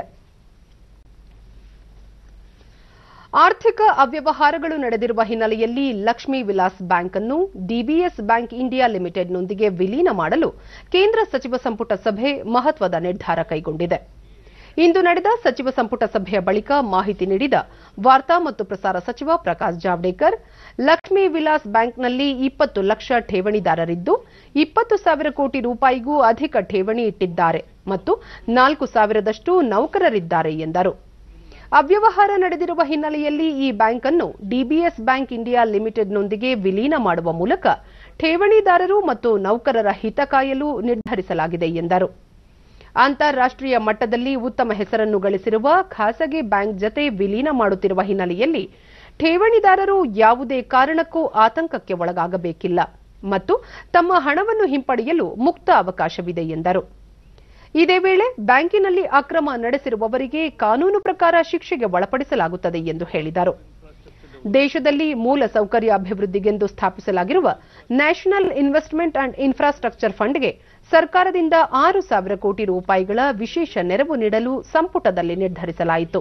ಆರ್ಥಿಕ ಅವ್ಯವಹಾರಗಳು ನಡೆದಿರುವ ಹಿನ್ನೆಲೆಯಲ್ಲಿ ಲಕ್ಷ್ಮೀ ವಿಲಾಸ್ ಬ್ಯಾಂಕ್ ಅನ್ನು ಡಿಬಿಎಸ್ ಬ್ಯಾಂಕ್ ಇಂಡಿಯಾ ಲಿಮಿಟೆಡ್ನೊಂದಿಗೆ ವಿಲೀನ ಮಾಡಲು ಕೇಂದ್ರ ಸಚಿವ ಸಂಪುಟ ಸಭೆ ಮಹತ್ವದ ನಿರ್ಧಾರ ಕೈಗೊಂಡಿದೆ ಇಂದು ನಡೆದ ಸಚಿವ ಸಂಪುಟ ಸಭೆಯ ಬಳಿಕ ಮಾಹಿತಿ ನೀಡಿದ ವಾರ್ತಾ ಮತ್ತು ಪ್ರಸಾರ ಸಚಿವ ಪ್ರಕಾಶ್ ಜಾವಡೇಕರ್ ಲಕ್ಷ್ಮೀ ವಿಲಾಸ್ ಬ್ಯಾಂಕ್ನಲ್ಲಿ ಇಪ್ಪತ್ತು ಲಕ್ಷ ಠೇವಣಿದಾರರಿದ್ದು ಇಪ್ಪತ್ತು ಸಾವಿರ ಕೋಟಿ ರೂಪಾಯಿಗೂ ಅಧಿಕ ಠೇವಣಿ ಇಟ್ಟಿದ್ದಾರೆ ಮತ್ತು ನಾಲ್ಕು ಸಾವಿರದಷ್ಟು ನೌಕರರಿದ್ದಾರೆ ಎಂದರು ಅವ್ಯವಹಾರ ನಡೆದಿರುವ ಹಿನ್ನೆಲೆಯಲ್ಲಿ ಈ ಬ್ಯಾಂಕ್ ಅನ್ನು ಡಿಬಿಎಸ್ ಬ್ಯಾಂಕ್ ಇಂಡಿಯಾ ಲಿಮಿಟೆಡ್ನೊಂದಿಗೆ ವಿಲೀನ ಮಾಡುವ ಮೂಲಕ ಠೇವಣಿದಾರರು ಮತ್ತು ನೌಕರರ ಹಿತ ಕಾಯಲು ನಿರ್ಧರಿಸಲಾಗಿದೆ ಎಂದರು ಅಂತಾರಾಷ್ಟೀಯ ಮಟ್ಟದಲ್ಲಿ ಉತ್ತಮ ಹೆಸರನ್ನು ಗಳಿಸಿರುವ ಖಾಸಗಿ ಬ್ಯಾಂಕ್ ಜತೆ ವಿಲೀನ ಮಾಡುತ್ತಿರುವ ಹಿನ್ನೆಲೆಯಲ್ಲಿ ಠೇವಣಿದಾರರು ಯಾವುದೇ ಕಾರಣಕ್ಕೂ ಆತಂಕಕ್ಕೆ ಒಳಗಾಗಬೇಕಿಲ್ಲ ಮತ್ತು ತಮ್ಮ ಹಣವನ್ನು ಹಿಂಪಡೆಯಲು ಮುಕ್ತ ಅವಕಾಶವಿದೆ ಎಂದರು ಇದೇ ವೇಳೆ ಬ್ಯಾಂಕಿನಲ್ಲಿ ಅಕ್ರಮ ನಡೆಸಿರುವವರಿಗೆ ಕಾನೂನು ಪ್ರಕಾರ ಶಿಕ್ಷೆಗೆ ಒಳಪಡಿಸಲಾಗುತ್ತದೆ ಎಂದು ಹೇಳಿದರು ದೇಶದಲ್ಲಿ ಮೂಲ ಸೌಕರ್ಯ ಅಭಿವೃದ್ಧಿಗೆಂದು ಸ್ಥಾಪಿಸಲಾಗಿರುವ ನ್ಯಾಷನಲ್ ಇನ್ವೆಸ್ಟ್ಮೆಂಟ್ ಅಂಡ್ ಇನ್ಫ್ರಾಸ್ಟ್ರಕ್ಚರ್ ಫಂಡ್ಗೆ ಸರ್ಕಾರದಿಂದ ಆರು ಸಾವಿರ ಕೋಟಿ ರೂಪಾಯಿಗಳ ವಿಶೇಷ ನೆರವು ನೀಡಲು ಸಂಪುಟದಲ್ಲಿ ನಿರ್ಧರಿಸಲಾಯಿತು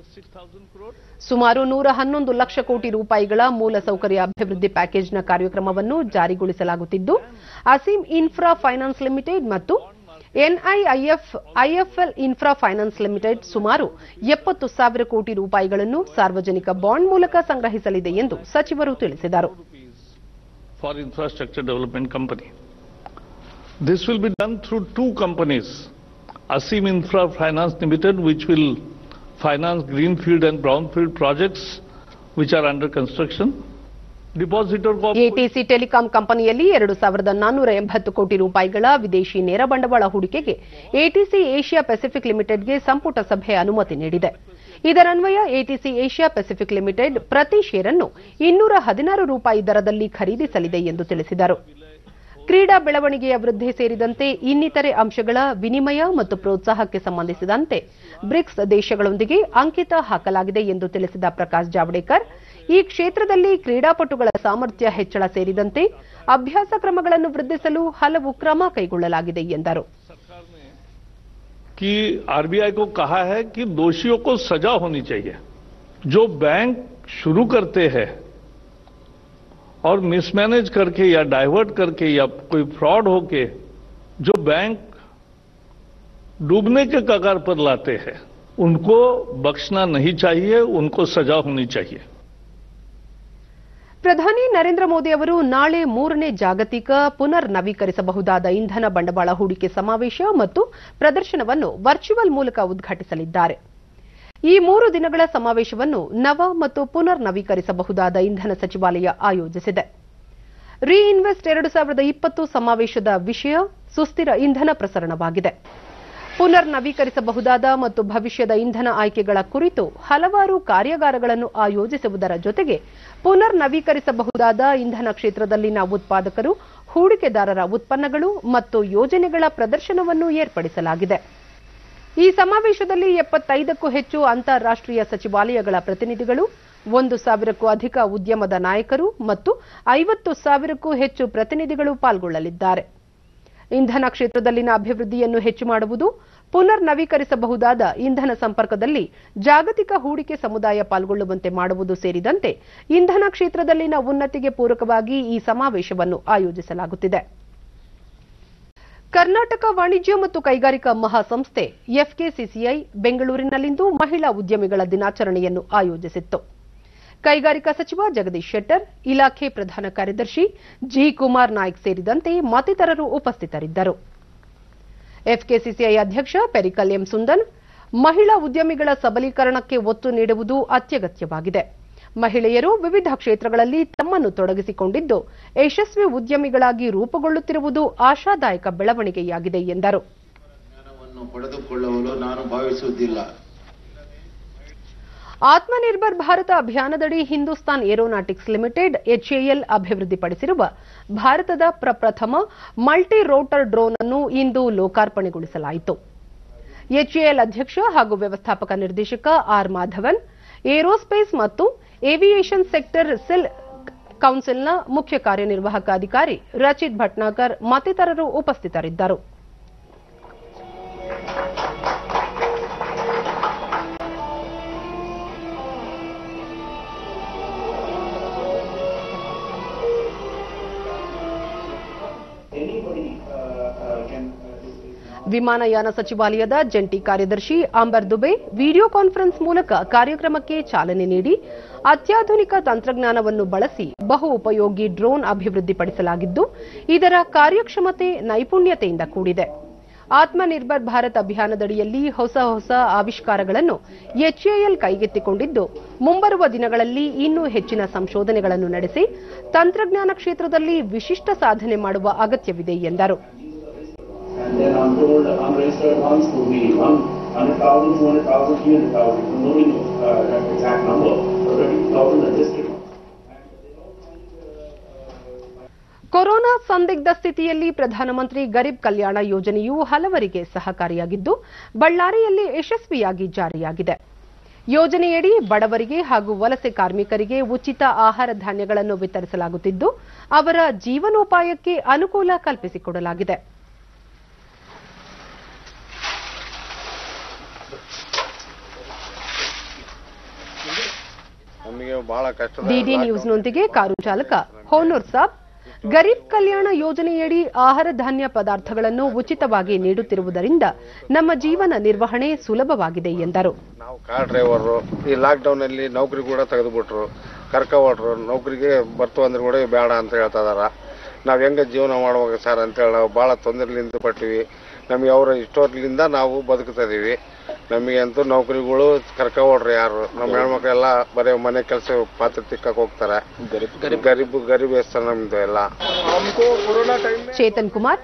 ಸುಮಾರು ನೂರ ಹನ್ನೊಂದು ಲಕ್ಷ ಕೋಟಿ ರೂಪಾಯಿಗಳ ಮೂಲಸೌಕರ್ಯ ಅಭಿವೃದ್ಧಿ ಪ್ಯಾಕೇಜ್ನ ಕಾರ್ಯಕ್ರಮವನ್ನು ಜಾರಿಗೊಳಿಸಲಾಗುತ್ತಿದ್ದು ಅಸೀಂ ಇನ್ಫ್ರಾ ಫೈನಾನ್ಸ್ ಲಿಮಿಟೆಡ್ ಮತ್ತು NIIF IFL infra finance limited ಸುಮಾರು ಎಪ್ಪತ್ತು ಸಾವಿರ ಕೋಟಿ ರೂಪಾಯಿಗಳನ್ನು ಸಾರ್ವಜನಿಕ ಬಾಂಡ್ ಮೂಲಕ ಸಂಗ್ರಹಿಸಲಿದೆ ಎಂದು ಸಚಿವರು ತಿಳಿಸಿದರು for infrastructure development company. This will be done through two companies, Asim Infra Finance Limited, which will finance greenfield and brownfield projects which are under construction. Depositor Corp. ATC telecom ಕಂಪನಿಯಲ್ಲಿ ಎರಡು ಸಾವಿರದ ನಾನ್ನೂರ ಎಂಬತ್ತು ಕೋಟಿ ರೂಪಾಯಿಗಳ ವಿದೇಶಿ ನೇರ ಬಂಡವಾಳ ಹೂಡಿಕೆಗೆ ಎಟಿಸಿ ಏಷ್ಯಾ ಪೆಸಿಫಿಕ್ ಲಿಮಿಟೆಡ್ಗೆ ಸಂಪುಟ ಸಭೆ ಅನುಮತಿ ನೀಡಿದೆ ಇದರನ್ವಯ ಎಟಿಸಿ ಏಷ್ಯಾ ಪೆಸಿಫಿಕ್ ಲಿಮಿಟೆಡ್ ಪ್ರತಿ ಷೇರನ್ನು ಇನ್ನೂರ ಹದಿನಾರು ರೂಪಾಯಿ ದರದಲ್ಲಿ ಖರೀದಿಸಲಿದೆ ಎಂದು ತಿಳಿಸಿದರು ಕ್ರೀಡಾ ಬೆಳವಣಿಗೆಯ ವೃದ್ಧಿ ಸೇರಿದಂತೆ ಇನ್ನಿತರೆ ಅಂಶಗಳ ವಿನಿಮಯ ಮತ್ತು ಪ್ರೋತ್ಸಾಹಕ್ಕೆ ಸಂಬಂಧಿಸಿದಂತೆ ಬ್ರಿಕ್ಸ್ ದೇಶಗಳೊಂದಿಗೆ ಅಂಕಿತ ಹಾಕಲಾಗಿದೆ ಎಂದು ತಿಳಿಸಿದ ಪ್ರಕಾಶ್ ಜಾವಡೇಕರ್ ಈ ಕ್ಷೇತ್ರದಲ್ಲಿ ಕ್ರೀಡಾಪಟುಗಳ ಸಾಮರ್ಥ್ಯ ಹೆಚ್ಚಳ ಸೇರಿದಂತೆ ಅಭ್ಯಾಸ ಕ್ರಮಗಳನ್ನು ವೃದ್ಧಿಸಲು ಹಲವು ಕ್ರಮ ಕೈಗೊಳ್ಳಲಾಗಿದೆ ಎಂದರು कि आरबीआई को कहा है कि दोषियों को सजा होनी चाहिए जो बैंक शुरू करते हैं और मिसमैनेज करके या डाइवर्ट करके या कोई फ्रॉड होके जो बैंक डूबने के कगार पर लाते हैं उनको बख्शना नहीं चाहिए उनको सजा होनी चाहिए ಪ್ರಧಾನಿ ನರೇಂದ್ರ ಮೋದಿ ಅವರು ನಾಳೆ ಮೂರನೇ ಜಾಗತಿಕ ಪುನರ್ ನವೀಕರಿಸಬಹುದಾದ ಇಂಧನ ಬಂಡವಾಳ ಹೂಡಿಕೆ ಸಮಾವೇಶ ಮತ್ತು ಪ್ರದರ್ಶನವನ್ನು ವರ್ಚುವಲ್ ಮೂಲಕ ಉದ್ಘಾಟಿಸಲಿದ್ದಾರೆ ಈ ಮೂರು ದಿನಗಳ ಸಮಾವೇಶವನ್ನು ನವ ಮತ್ತು ಪುನರ್ ನವೀಕರಿಸಬಹುದಾದ ಇಂಧನ ಸಚಿವಾಲಯ ಆಯೋಜಿಸಿದೆ ರೀಇನ್ವೆಸ್ಟ್ ಎರಡು ಸಾವಿರದ ಇಪ್ಪತ್ತು ಸಮಾವೇಶದ ವಿಷಯ ಸುಸ್ಥಿರ ಇಂಧನ ಪ್ರಸರಣವಾಗಿದೆ ಪುನರ್ ನವೀಕರಿಸಬಹುದಾದ ಮತ್ತು ಭವಿಷ್ಯದ ಇಂಧನ ಆಯ್ಕೆಗಳ ಕುರಿತು ಹಲವಾರು ಕಾರ್ಯಾಗಾರಗಳನ್ನು ಆಯೋಜಿಸುವುದರ ಜೊತೆಗೆ ಪುನರ್ ನವೀಕರಿಸಬಹುದಾದ ಇಂಧನ ಕ್ಷೇತ್ರದಲ್ಲಿನ ಉತ್ಪಾದಕರು ಹೂಡಿಕೆದಾರರ ಉತ್ಪನ್ನಗಳು ಮತ್ತು ಯೋಜನೆಗಳ ಪ್ರದರ್ಶನವನ್ನು ಏರ್ಪಡಿಸಲಾಗಿದೆ ಈ ಸಮಾವೇಶದಲ್ಲಿ ಎಪ್ಪತ್ತೈದಕ್ಕೂ ಹೆಚ್ಚು ಅಂತಾರಾಷ್ಟೀಯ ಸಚಿವಾಲಯಗಳ ಪ್ರತಿನಿಧಿಗಳು ಒಂದು ಸಾವಿರಕ್ಕೂ ಅಧಿಕ ಉದ್ಯಮದ ನಾಯಕರು ಮತ್ತು ಐವತ್ತು ಸಾವಿರಕ್ಕೂ ಹೆಚ್ಚು ಪ್ರತಿನಿಧಿಗಳು ಪಾಲ್ಗೊಳ್ಳಲಿದ್ದಾರೆ ಇಂಧನ ಕ್ಷೇತ್ರದಲ್ಲಿನ ಅಭಿವೃದ್ಧಿಯನ್ನು ಹೆಚ್ಚು ಮಾಡುವುದು ಪುನರ್ ನವೀಕರಿಸಬಹುದಾದ ಇಂಧನ ಸಂಪರ್ಕದಲ್ಲಿ ಜಾಗತಿಕ ಹೂಡಿಕೆ ಸಮುದಾಯ ಪಾಲ್ಗೊಳ್ಳುವಂತೆ ಮಾಡುವುದು ಸೇರಿದಂತೆ ಇಂಧನ ಕ್ಷೇತ್ರದಲ್ಲಿನ ಉನ್ನತಿಗೆ ಪೂರಕವಾಗಿ ಈ ಸಮಾವೇಶವನ್ನು ಆಯೋಜಿಸಲಾಗುತ್ತಿದೆ ಕರ್ನಾಟಕ ವಾಣಿಜ್ಯ ಮತ್ತು ಕೈಗಾರಿಕಾ ಮಹಾಸಂಸ್ಥೆ ಎಫ್ಕೆಸಿಸಿಐ ಬೆಂಗಳೂರಿನಲ್ಲಿಂದು ಮಹಿಳಾ ಉದ್ಯಮಿಗಳ ದಿನಾಚರಣೆಯನ್ನು ಆಯೋಜಿಸಿತ್ತು ಕೈಗಾರಿಕಾ ಸಚಿವ ಜಗದೀಶ್ ಶೆಟ್ಟರ್ ಇಲಾಖೆ ಪ್ರಧಾನ ಕಾರ್ಯದರ್ಶಿ ಜಿ ಕುಮಾರ್ ನಾಯ್ಕ್ ಸೇರಿದಂತೆ ಮತ್ತಿತರರು ಉಪಸ್ಥಿತರಿದ್ದರು ಎಫ್ಕೆಸಿಸಿಐ ಅಧ್ಯಕ್ಷ ಪೆರಿಕಲ್ ಎಂ ಸುಂದನ್ ಮಹಿಳಾ ಉದ್ಯಮಿಗಳ ಸಬಲೀಕರಣಕ್ಕೆ ಒತ್ತು ನೀಡುವುದು ಅತ್ಯಗತ್ಯವಾಗಿದೆ ಮಹಿಳೆಯರು ವಿವಿಧ ಕ್ಷೇತ್ರಗಳಲ್ಲಿ ತಮ್ಮನ್ನು ತೊಡಗಿಸಿಕೊಂಡಿದ್ದು ಯಶಸ್ವಿ ಉದ್ಯಮಿಗಳಾಗಿ ರೂಪುಗೊಳ್ಳುತ್ತಿರುವುದು ಆಶಾದಾಯಕ ಬೆಳವಣಿಗೆಯಾಗಿದೆ ಎಂದರು ಜ್ಞಾನವನ್ನು ಪಡೆದುಕೊಳ್ಳಲು ನಾನು ಭಾವಿಸುವುದಿಲ್ಲ ಆತ್ಮನಿರ್ಭರ್ ಭಾರತ ಅಭಿಯಾನದಡಿ ಹಿಂದೂಸ್ತಾನ್ ಏರೋನಾಟಿಕ್ಸ್ ಲಿಮಿಟೆಡ್ ಎಚ್ಎಎಲ್ ಅಭಿವೃದ್ಧಿಪಡಿಸಿರುವ ಭಾರತದ ಪ್ರಪ್ರಥಮ ಮಲ್ಟಿ ರೋಟರ್ ಡ್ರೋನ್ ಅನ್ನು ಇಂದು ಲೋಕಾರ್ಪಣೆಗೊಳಿಸಲಾಯಿತು ಎಚ್ಎಎಲ್ ಅಧ್ಯಕ್ಷ ಹಾಗೂ ವ್ಯವಸ್ಥಾಪಕ ನಿರ್ದೇಶಕ ಆರ್ ಮಾಧವನ್ ಏರೋಸ್ಪೇಸ್ ಮತ್ತು ಏವಿಯೇಷನ್ ಸೆಕ್ಟರ್ ಸೆಲ್ ಕೌನ್ಸಿಲ್ನ ಮುಖ್ಯ ಕಾರ್ಯನಿರ್ವಾಹಕ ಅಧಿಕಾರಿ ರಚಿತ್ ಭಟ್ನಾಗರ್ ಮತ್ತಿತರರು ಉಪಸ್ಥಿತರಿದ್ದರು ವಿಮಾನಯಾನ ಸಚಿವಾಲಯದ ಜಂಟಿ ಕಾರ್ಯದರ್ಶಿ ಅಂಬರ್ ದುಬೆ ವಿಡಿಯೋ ಕಾನ್ಫರೆನ್ಸ್ ಮೂಲಕ ಕಾರ್ಯಕ್ರಮಕ್ಕೆ ಚಾಲನೆ ನೀಡಿ ಅತ್ಯಾಧುನಿಕ ತಂತ್ರಜ್ಞಾನವನ್ನು ಬಳಸಿ ಬಹು ಉಪಯೋಗಿ ಡ್ರೋನ್ ಅಭಿವೃದ್ಧಿಪಡಿಸಲಾಗಿದ್ದು ಇದರ ಕಾರ್ಯಕ್ಷಮತೆ ನೈಪುಣ್ಯತೆಯಿಂದ ಕೂಡಿದೆ ಆತ್ಮನಿರ್ಭರ್ ಭಾರತ್ ಅಭಿಯಾನದಡಿಯಲ್ಲಿ ಹೊಸ ಹೊಸ ಆವಿಷ್ಕಾರಗಳನ್ನು ಎಚ್ಎಎಲ್ ಕೈಗೆತ್ತಿಕೊಂಡಿದ್ದು ಮುಂಬರುವ ದಿನಗಳಲ್ಲಿ ಇನ್ನೂ ಹೆಚ್ಚಿನ ಸಂಶೋಧನೆಗಳನ್ನು ನಡೆಸಿ ತಂತ್ರಜ್ಞಾನ ಕ್ಷೇತ್ರದಲ್ಲಿ ವಿಶಿಷ್ಟ ಸಾಧನೆ ಮಾಡುವ ಅಗತ್ಯವಿದೆ ಎಂದರು And then untold unregistered ones would be one hundred thousand, two hundred thousand, three hundred thousand, nobody knows uh, that exact number, but thirty thousand registered ones. Corona ಸಂದಿಗ್ಧ ಸ್ಥಿತಿಯಲ್ಲಿ ಪ್ರಧಾನಮಂತ್ರಿ ಗರೀಬ್ ಕಲ್ಯಾಣ ಯೋಜನೆಯು ಹಲವರಿಗೆ ಸಹಕಾರಿಯಾಗಿದ್ದು ಬಳ್ಳಾರಿಯಲ್ಲಿ ಯಶಸ್ವಿಯಾಗಿ ಜಾರಿಯಾಗಿದೆ ಯೋಜನೆಯಡಿ ಬಡವರಿಗೆ ಹಾಗೂ ವಲಸೆ ಕಾರ್ಮಿಕರಿಗೆ ಉಚಿತ ಆಹಾರ ಧಾನ್ಯಗಳನ್ನು ವಿತರಿಸಲಾಗುತ್ತಿದ್ದು ಅವರ ಜೀವನೋಪಾಯಕ್ಕೆ ಅನುಕೂಲ ಕಲ್ಪಿಸಿಕೊಡಲಾಗಿದೆ ನಮಗೆ ಬಹಳ ಕಷ್ಟದ ಡಿಡಿ ನ್ಯೂಸ್ನೊಂದಿಗೆ ಕಾರು ಚಾಲಕ ಹೋನೂರ್ ಸಾಬ್ ಗರೀಬ್ ಕಲ್ಯಾಣ ಯೋಜನೆಯಡಿ ಆಹಾರ ಧಾನ್ಯ ಪದಾರ್ಥಗಳನ್ನು ಉಚಿತವಾಗಿ ನೀಡುತ್ತಿರುವುದರಿಂದ ನಮ್ಮ ಜೀವನ ನಿರ್ವಹಣೆ ಸುಲಭವಾಗಿದೆ ಎಂದರು ನಾವು ಕಾರ್ ಡ್ರೈವರು ಈ ಲಾಕ್ ಡೌನ್ ಅಲ್ಲಿ ನೌಕರಿ ಕೂಡ ತೆಗೆದುಬಿಟ್ರು ಕರ್ಕೊಬಿಟ್ರು ನೌಕರಿಗೆ ಬರ್ತು ಅಂದ್ರೆ ಕೂಡ ಬೇಡ ಅಂತ ಹೇಳ್ತಾ ಇದಾರ ನಾವ್ ಹೆಂಗ ಜೀವನ ಮಾಡ್ಬೇಕು ಸರ್ ಅಂತೇಳಿ ನಾವು ಬಹಳ ತೊಂದರೆಲಿಂದ ಪಟ್ಟಿವಿ ನಮಗೆ ಅವರ ಇಷ್ಟೋರ್ಲಿಂದ ನಾವು ಬದುಕ್ತಾ ಇದೀವಿ ನಮಗೆ ಅಂತೂ ನೌಕರಿಗಳು ಕರ್ಕೊಬಿಡ್ರಿ ಯಾರು ನಮ್ಮ ಹೆಣ್ಮಕ್ಳೆಲ್ಲ ಬರೀ ಮನೆ ಕೆಲಸ ಪಾತ್ರ ತಿಕ್ಕಕ್ ಹೋಗ್ತಾರೆ ಗರೀಬ್ ಗರೀಬ್ ಗರೀಬ್ ಹೆಸರು ನಮ್ದು ಎಲ್ಲ ಚೇತನ್ ಕುಮಾರ್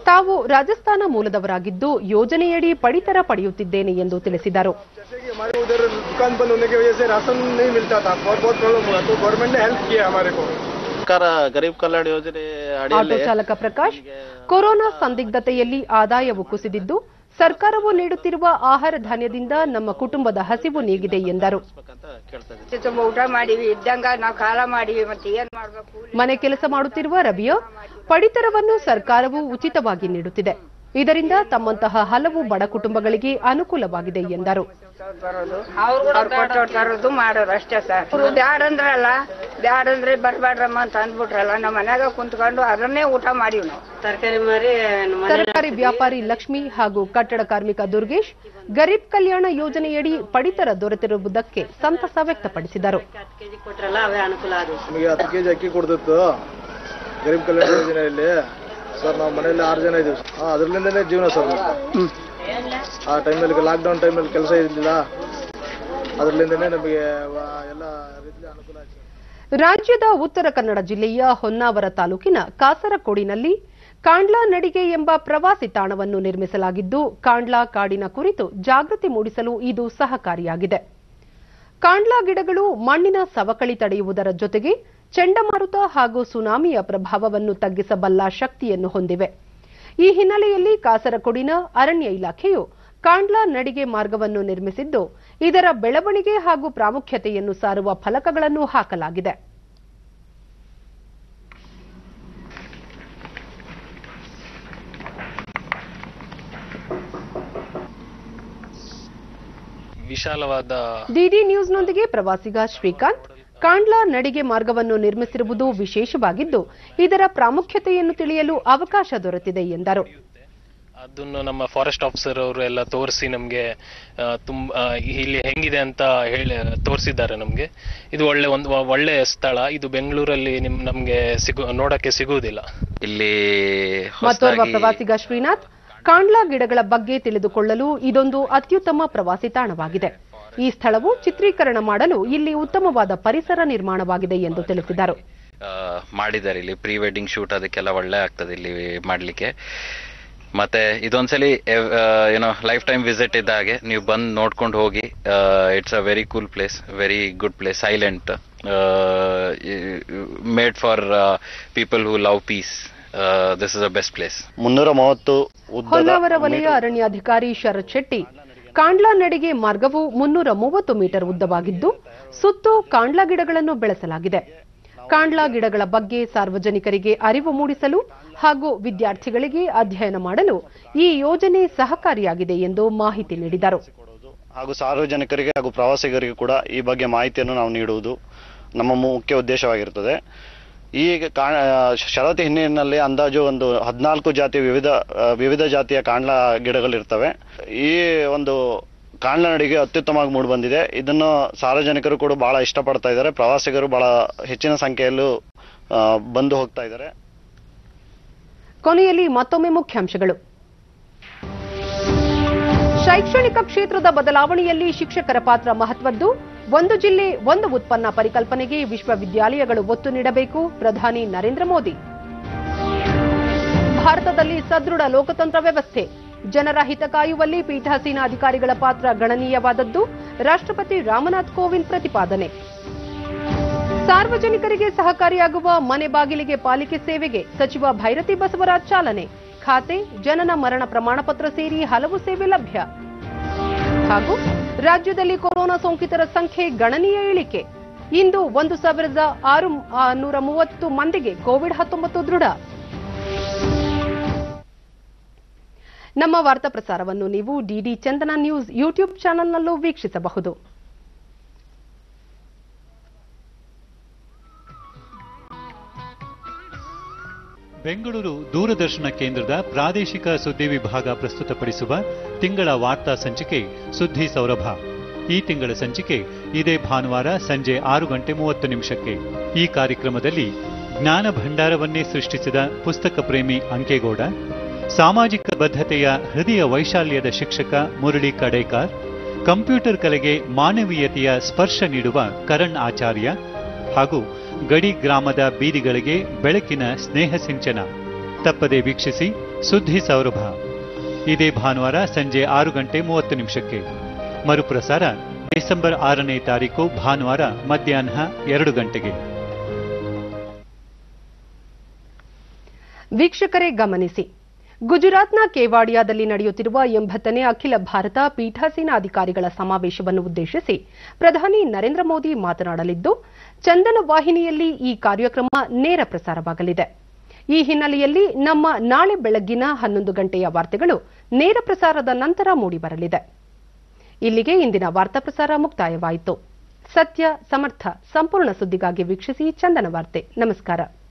ತಾವು ರಾಜಸ್ಥಾನ ಮೂಲದವರಾಗಿದ್ದು ಯೋಜನೆಯಡಿ ಪಡಿತರ ಪಡೆಯುತ್ತಿದ್ದೇನೆ ಎಂದು ತಿಳಿಸಿದರು जैसे कि हमारे उधर दुकान बंद होने की वजह से राशन नहीं मिलता था बहुत बहुत प्रॉब्लम हुआ तो गवर्नमेंट ने हेल्प किया हमारे को ಸರ್ಕಾರ ಗರೀಬ್ ಕಲ್ಯಾಣ ಯೋಜನೆ ಆಟೋ ಅಡಿಯಲ್ಲಿ ಚಾಲಕ ಪ್ರಕಾಶ್ ಕೊರೋನಾ ಸಂದಿಗ್ಧತೆಯಲ್ಲಿ ಆದಾಯವು ಕುಸಿದಿದ್ದು ಸರ್ಕಾರವು ನೀಡುತ್ತಿರುವ ಆಹಾರ ಧಾನ್ಯದಿಂದ ನಮ್ಮ ಕುಟುಂಬದ ಹಸಿವು ನೀಗಿದೆ ಎಂದರು ತುಂಬ ಊಟ ಮಾಡೀವಿ ಇದ್ದಂಗ ನಾವು ಕಾಲ ಮಾಡೀವಿ ಮತ್ತೆ ಏನ್ ಮಾಡ್ಬೇಕು ಮನೆ ಕೆಲಸ ಮಾಡುತ್ತಿರುವ ರಬಿಯೋ ಪಡಿತರವನ್ನು ಸರ್ಕಾರವು ಉಚಿತವಾಗಿ ನೀಡುತ್ತಿದೆ ಇದರಿಂದ ತಮ್ಮಂತಹ ಹಲವು ಬಡ ಕುಟುಂಬಗಳಿಗೆ ಅನುಕೂಲವಾಗಿದೆ ಎಂದರು ಬರೋದು ಅವ್ರು ಕೊಟ್ಟವ್ರು ತರೋದು ಮಾಡೋದು ಅಷ್ಟೇ ಸರ್ ಅವ್ರು ಬ್ಯಾಡ ಅಂದ್ರಲ್ಲ ಬ್ಯಾಡ ಅಂದ್ರೆ ಬರ್ಬೇಡ್ರಮ್ಮ ಅಂತ ಅಂದ್ಬಿಟ್ರಲ್ಲ ನಮ್ಮ ಮನ್ಯಾಗ ಕುಂತ್ಕೊಂಡು ಅದನ್ನೇ ಊಟ ಮಾಡೀವಿ ನಾವು ತರಕಾರಿ ಮಾರಿ ತರಕಾರಿ ವ್ಯಾಪಾರಿ ಲಕ್ಷ್ಮಿ ಹಾಗೂ ಕಟ್ಟಡ ಕಾರ್ಮಿಕ ದುರ್ಗೇಶ್ ಗರೀಬ್ ಕಲ್ಯಾಣ ಯೋಜನೆಯಡಿ ಪಡಿತರ ದೊರೆತಿರುವುದಕ್ಕೆ ಸಂತಸ ವ್ಯಕ್ತಪಡಿಸಿದರು ಕೊಟ್ರಲ್ಲ ಅವೇ ಅನುಕೂಲ ಆದವು ನಮಗೆ ಹತ್ತು ಕೆಜಿ ಅಕ್ಕಿ ಕೊಡ್ತಿತ್ತು ಗರೀಬ್ ಕಲ್ಯಾಣ ಯೋಜನೆಯಲ್ಲಿ ಸರ್ ನಾವು ಮನೆಯಲ್ಲಿ ಆರು ಜನ ಇದ್ದೀವಿ ಹಾಂ ಅದರಲ್ಲಿಂದಲೇ ಜೀವನ ಸರ್ ನಮ್ದು. ಆ ಟೈಮಲ್ಲಿ ಲಾಕ್ಡೌನ್ ಟೈಮಲ್ಲಿ ಕೆಲಸ ಇರಲಿಲ್ಲ ಅದರಲ್ಲಿಂದನೇ ನಮಗೆ ವ- ಎಲ್ಲ ರೀತಿಯ ಅನುಕೂಲ ಆಯ್ತು ರಾಜ್ಯದ ಉತ್ತರ ಕನ್ನಡ ಜಿಲ್ಲೆಯ ಹೊನ್ನಾವರ ತಾಲೂಕಿನ ಕಾಸರಕೋಡಿನಲ್ಲಿ ಕಾಂಡ್ಲಾ ನಡಿಗೆ ಎಂಬ ಪ್ರವಾಸಿ ತಾಣವನ್ನು ನಿರ್ಮಿಸಲಾಗಿದ್ದು ಕಾಂಡ್ಲಾ ಕಾಡಿನ ಕುರಿತು ಜಾಗೃತಿ ಮೂಡಿಸಲು ಇದು ಸಹಕಾರಿಯಾಗಿದೆ ಕಾಂಡ್ಲಾ ಗಿಡಗಳು ಮಣ್ಣಿನ ಸವಕಳಿ ತಡೆಯುವುದರ ಜೊತೆಗೆ ಚಂಡಮಾರುತ ಹಾಗೂ ಸುನಾಮಿಯ ಪ್ರಭಾವವನ್ನು ತಗ್ಗಿಸಬಲ್ಲ ಶಕ್ತಿಯನ್ನು ಹೊಂದಿವೆ ಈ ಹಿನ್ನೆಲೆಯಲ್ಲಿ ಕಾಸರಕೊಡಿನ ಅರಣ್ಯ ಇಲಾಖೆಯು ಕಾಂಡ್ಲಾ ನಡಿಗೆ ಮಾರ್ಗವನ್ನು ನಿರ್ಮಿಸಿದ್ದು ಇದರ ಬೆಳವಣಿಗೆ ಹಾಗೂ ಪ್ರಾಮುಖ್ಯತೆಯನ್ನು ಸಾರುವ ಫಲಕಗಳನ್ನು ಹಾಕಲಾಗಿದೆ ವಿಶಾಲವಾದ ಡಿಡಿ ನ್ಯೂಸ್ನೊಂದಿಗೆ ಪ್ರವಾಸಿಗ ಶ್ರೀಕಾಂತ್ ಕಾಂಡ್ಲಾ ನಡಿಗೆ ಮಾರ್ಗವನ್ನು ನಿರ್ಮಿಸಿರುವುದು ವಿಶೇಷವಾಗಿದ್ದು ಇದರ ಪ್ರಾಮುಖ್ಯತೆಯನ್ನು ತಿಳಿಯಲು ಅವಕಾಶ ದೊರೆತಿದೆ ಎಂದರು ಅದನ್ನು ನಮ್ಮ ಫಾರೆಸ್ಟ್ ಆಫೀಸರ್ ಅವರು ಎಲ್ಲ ತೋರಿಸಿ ನಮಗೆ ತುಂಬ ಇಲ್ಲಿ ಹೆಂಗಿದೆ ಅಂತ ಹೇಳಿ ತೋರಿಸಿದ್ದಾರೆ ನಮಗೆ ಇದು ಒಳ್ಳೆ ಒಂದು ಒಳ್ಳೆ ಸ್ಥಳ ಇದು ಬೆಂಗಳೂರಲ್ಲಿ ನಿಮ್ ನಮಗೆ ಸಿಗು ನೋಡಕ್ಕೆ ಸಿಗುವುದಿಲ್ಲ ಇಲ್ಲಿ ಮತ್ತೋರ್ವ ಹೊಸದಾಗಿ ಪ್ರವಾಸಿಗ ಶ್ರೀನಾಥ್ ಕಾಂಡ್ಲಾ ಗಿಡಗಳ ಬಗ್ಗೆ ತಿಳಿದುಕೊಳ್ಳಲು ಇದೊಂದು ಅತ್ಯುತ್ತಮ ಪ್ರವಾಸಿ ತಾಣವಾಗಿದೆ ಈ ಸ್ಥಳವು ಚಿತ್ರೀಕರಣ ಮಾಡಲು ಇಲ್ಲಿ ಉತ್ತಮವಾದ ಪರಿಸರ ನಿರ್ಮಾಣವಾಗಿದೆ ಎಂದು ತಿಳಿಸಿದರು ಆ, ಮಾಡಿದ್ದಾರೆ ಇಲ್ಲಿ ಪ್ರೀ ವೆಡ್ಡಿಂಗ್ ಶೂಟ್ ಅದಕ್ಕೆಲ್ಲ ಒಳ್ಳೆ ಆಗ್ತದೆ ಇಲ್ಲಿ ಮಾಡ್ಲಿಕ್ಕೆ ಮತ್ತೆ ಇದೊಂದ್ಸಲಿ ಏನೋ ಲೈಫ್ ಟೈಮ್ ವಿಸಿಟ್ ಇದ್ದ ಹಾಗೆ ನೀವು ಬಂದು ನೋಡ್ಕೊಂಡು ಹೋಗಿ it's a very cool place very good place silent made for people who love peace this is a best place ಮುನ್ನೂರ ಮೂವತ್ತು ಹೊನ್ನಾವರ ವಲಯ ಅರಣ್ಯಾಧಿಕಾರಿ ಶರತ್ ಶೆಟ್ಟಿ ಕಾಂಡ್ಲಾ ನಡಿಗೆ ಮಾರ್ಗವು ಮುನ್ನೂರ ಮೂವತ್ತು ಮೀಟರ್ ಉದ್ದವಾಗಿದ್ದು ಸುತ್ತು ಕಾಂಡ್ಲಾ ಗಿಡಗಳನ್ನು ಬೆಳೆಸಲಾಗಿದೆ ಕಾಂಡ್ಲಾ ಗಿಡಗಳ ಬಗ್ಗೆ ಸಾರ್ವಜನಿಕರಿಗೆ ಅರಿವು ಮೂಡಿಸಲು ಹಾಗೂ ವಿದ್ಯಾರ್ಥಿಗಳಿಗೆ ಅಧ್ಯಯನ ಮಾಡಲು ಈ ಯೋಜನೆ ಸಹಕಾರಿಯಾಗಿದೆ ಎಂದು ಮಾಹಿತಿ ನೀಡಿದರು ಹಾಗೂ ಸಾರ್ವಜನಿಕರಿಗೆ ಹಾಗೂ ಪ್ರವಾಸಿಗರಿಗೆ ಕೂಡ ಈ ಬಗ್ಗೆ ಮಾಹಿತಿಯನ್ನು ನಾವು ನೀಡುವುದು ನಮ್ಮ ಮುಖ್ಯ ಉದ್ದೇಶವಾಗಿರುತ್ತದೆ ಈ ಕಾ- ಷರತ್ತು ಹಿನ್ನೆಲೆಯಲ್ಲಿ ಅಂದಾಜು ಒಂದು ಹದಿನಾಲ್ಕು ಜಾತಿಯ ವಿವಿಧ ಆ, ವಿವಿಧ ಜಾತಿಯ ಕಾಂಡ್ಲ ಗಿಡಗಳಿರ್ತವೆ ಈ ಒಂದು ಕಾಂಡ್ಲ ನಡಿಗೆ ಅತ್ಯುತ್ತಮವಾಗಿ ಮೂಡಿ ಬಂದಿದೆ ಇದನ್ನು ಸಾರ್ವಜನಿಕರು ಕೂಡ ಬಹಳ ಇಷ್ಟಪಡ್ತಾ ಇದ್ದಾರೆ ಪ್ರವಾಸಿಗರು ಬಹಳ ಹೆಚ್ಚಿನ ಸಂಖ್ಯೆಯಲ್ಲೂ ಆ, ಬಂದು ಹೋಗ್ತಾ ಇದ್ದಾರೆ ಕೊನೆಯಲ್ಲಿ ಮತ್ತೊಮ್ಮೆ ಮುಖ್ಯಾಂಶಗಳು ಶೈಕ್ಷಣಿಕ ಕ್ಷೇತ್ರದ ಬದಲಾವಣೆಯಲ್ಲಿ ಶಿಕ್ಷಕರ ಪಾತ್ರ ಮಹತ್ವದ್ದು ಒಂದು ಜಿಲ್ಲೆ ಒಂದು ಉತ್ಪನ್ನ ಪರಿಕಲ್ಪನೆಗೆ ವಿಶ್ವವಿದ್ಯಾಲಯಗಳು ಒತ್ತು ನೀಡಬೇಕು ಪ್ರಧಾನಿ ನರೇಂದ್ರ ಮೋದಿ ಭಾರತದಲ್ಲಿ ಸದೃಢ ಲೋಕತಂತ್ರ ವ್ಯವಸ್ಥೆ ಜನರ ಹಿತ ಕಾಯುವಲ್ಲಿ ಪೀಠಾಸೀನ ಅಧಿಕಾರಿಗಳ ಪಾತ್ರ ಗಣನೀಯವಾದದ್ದು ರಾಷ್ಟ್ರಪತಿ ರಾಮನಾಥ್ ಕೋವಿಂದ್ ಪ್ರತಿಪಾದನೆ ಸಾರ್ವಜನಿಕರಿಗೆ ಸಹಕಾರಿಯಾಗುವ ಮನೆ ಬಾಗಿಲಿಗೆ ಪಾಲಿಕೆ ಸೇವೆಗೆ ಸಚಿವ ಭೈರತಿ ಬಸವರಾಜ್ ಚಾಲನೆ ಖಾತೆ ಜನನ ಮರಣ ಪ್ರಮಾಣ ಪತ್ರ ಸೇರಿ ಹಲವು ಸೇವೆ ಲಭ್ಯ ಹಾಗೂ ರಾಜ್ಯದಲ್ಲಿ ಕೊರೋನಾ ಸೋಂಕಿತರ ಸಂಖ್ಯೆ ಗಣನೀಯ ಇಳಿಕೆ ಇಂದು ಒಂದು ಸಾವಿರದ ಆರು ಆ, ನೂರ ಮೂವತ್ತು ಮಂದಿಗೆ ಕೋವಿಡ್ ಹತ್ತೊಂಬತ್ತು ದೃಢ ನಮ್ಮ ವಾರ್ತಾ ಪ್ರಸಾರವನ್ನು ನೀವು ಡಿಡಿ ಚಂದನ ನ್ಯೂಸ್ ಯೂಟ್ಯೂಬ್ ಚಾನೆಲ್ನಲ್ಲೂ ವೀಕ್ಷಿಸಬಹುದು ಬೆಂಗಳೂರು ದೂರದರ್ಶನ ಕೇಂದ್ರದ ಪ್ರಾದೇಶಿಕ ಸುದ್ದಿ ವಿಭಾಗ ಪ್ರಸ್ತುತಪಡಿಸುವ ತಿಂಗಳ ವಾರ್ತಾ ಸಂಚಿಕೆ ಸುದ್ದಿ ಸೌರಭ ಈ ತಿಂಗಳ ಸಂಚಿಕೆ ಇದೇ ಭಾನುವಾರ ಸಂಜೆ ಆರು ಗಂಟೆ ಮೂವತ್ತು ನಿಮಿಷಕ್ಕೆ ಈ ಕಾರ್ಯಕ್ರಮದಲ್ಲಿ ಜ್ಞಾನ ಭಂಡಾರವನ್ನೇ ಸೃಷ್ಟಿಸಿದ ಪುಸ್ತಕ ಪ್ರೇಮಿ ಅಂಕೇಗೌಡ ಸಾಮಾಜಿಕ ಬದ್ಧತೆಯ ಹೃದಯ ವೈಶಾಲ್ಯದ ಶಿಕ್ಷಕ ಮುರಳಿ ಕಡೇಕಾರ್ ಕಂಪ್ಯೂಟರ್ ಕಲೆಗೆ ಮಾನವೀಯತೆಯ ಸ್ಪರ್ಶ ನೀಡುವ ಕರಣ್ ಆಚಾರ್ಯ ಹಾಗೂ ಗಡಿ ಗ್ರಾಮದ ಬೀದಿಗಳಿಗೆ ಬೆಳಕಿನ ಸ್ನೇಹ ಸಿಂಚನ ತಪ್ಪದೆ ವೀಕ್ಷಿಸಿ ಸುದ್ದಿ ಸೌರಭ ಇದೇ ಭಾನುವಾರ ಸಂಜೆ ಆರು ಗಂಟೆ ಮೂವತ್ತು ನಿಮಿಷಕ್ಕೆ ಮರುಪ್ರಸಾರ ಡಿಸೆಂಬರ್ ಆರನೇ ತಾರೀಕು ಭಾನುವಾರ ಮಧ್ಯಾಹ್ನ ಎರಡು ಗಂಟೆಗೆ ವೀಕ್ಷಕರೇ ಗಮನಿಸಿ ಗುಜರಾತ್ನ ಕೇವಾಡಿಯಾದಲ್ಲಿ ನಡೆಯುತ್ತಿರುವ ಎಂಬತ್ತನೇ ಅಖಿಲ ಭಾರತ ಪೀಠಾಸೀನ ಅಧಿಕಾರಿಗಳ ಸಮಾವೇಶವನ್ನು ಉದ್ದೇಶಿಸಿ ಪ್ರಧಾನಿ ನರೇಂದ್ರ ಮೋದಿ ಮಾತನಾಡಲಿದ್ದು ಚಂದನ ವಾಹಿನಿಯಲ್ಲಿ ಈ ಕಾರ್ಯಕ್ರಮ ನೇರ ಪ್ರಸಾರವಾಗಲಿದೆ ಈ ಹಿನ್ನೆಲೆಯಲ್ಲಿ ನಮ್ಮ ನಾಳೆ ಬೆಳಗ್ಗಿನ ಹನ್ನೊಂದು ಗಂಟೆಯ ವಾರ್ತೆಗಳು ನೇರ ಪ್ರಸಾರದ ನಂತರ ಮೂಡಿಬರಲಿದೆ ಇಲ್ಲಿಗೆ ಇಂದಿನ ವಾರ್ತಾ ಪ್ರಸಾರ ಮುಕ್ತಾಯವಾಯಿತು ಸತ್ಯ ಸಮರ್ಥ ಸಂಪೂರ್ಣ ಸುದ್ದಿಗಾಗಿ ವೀಕ್ಷಿಸಿ ಚಂದನ ವಾರ್ತೆ ನಮಸ್ಕಾರ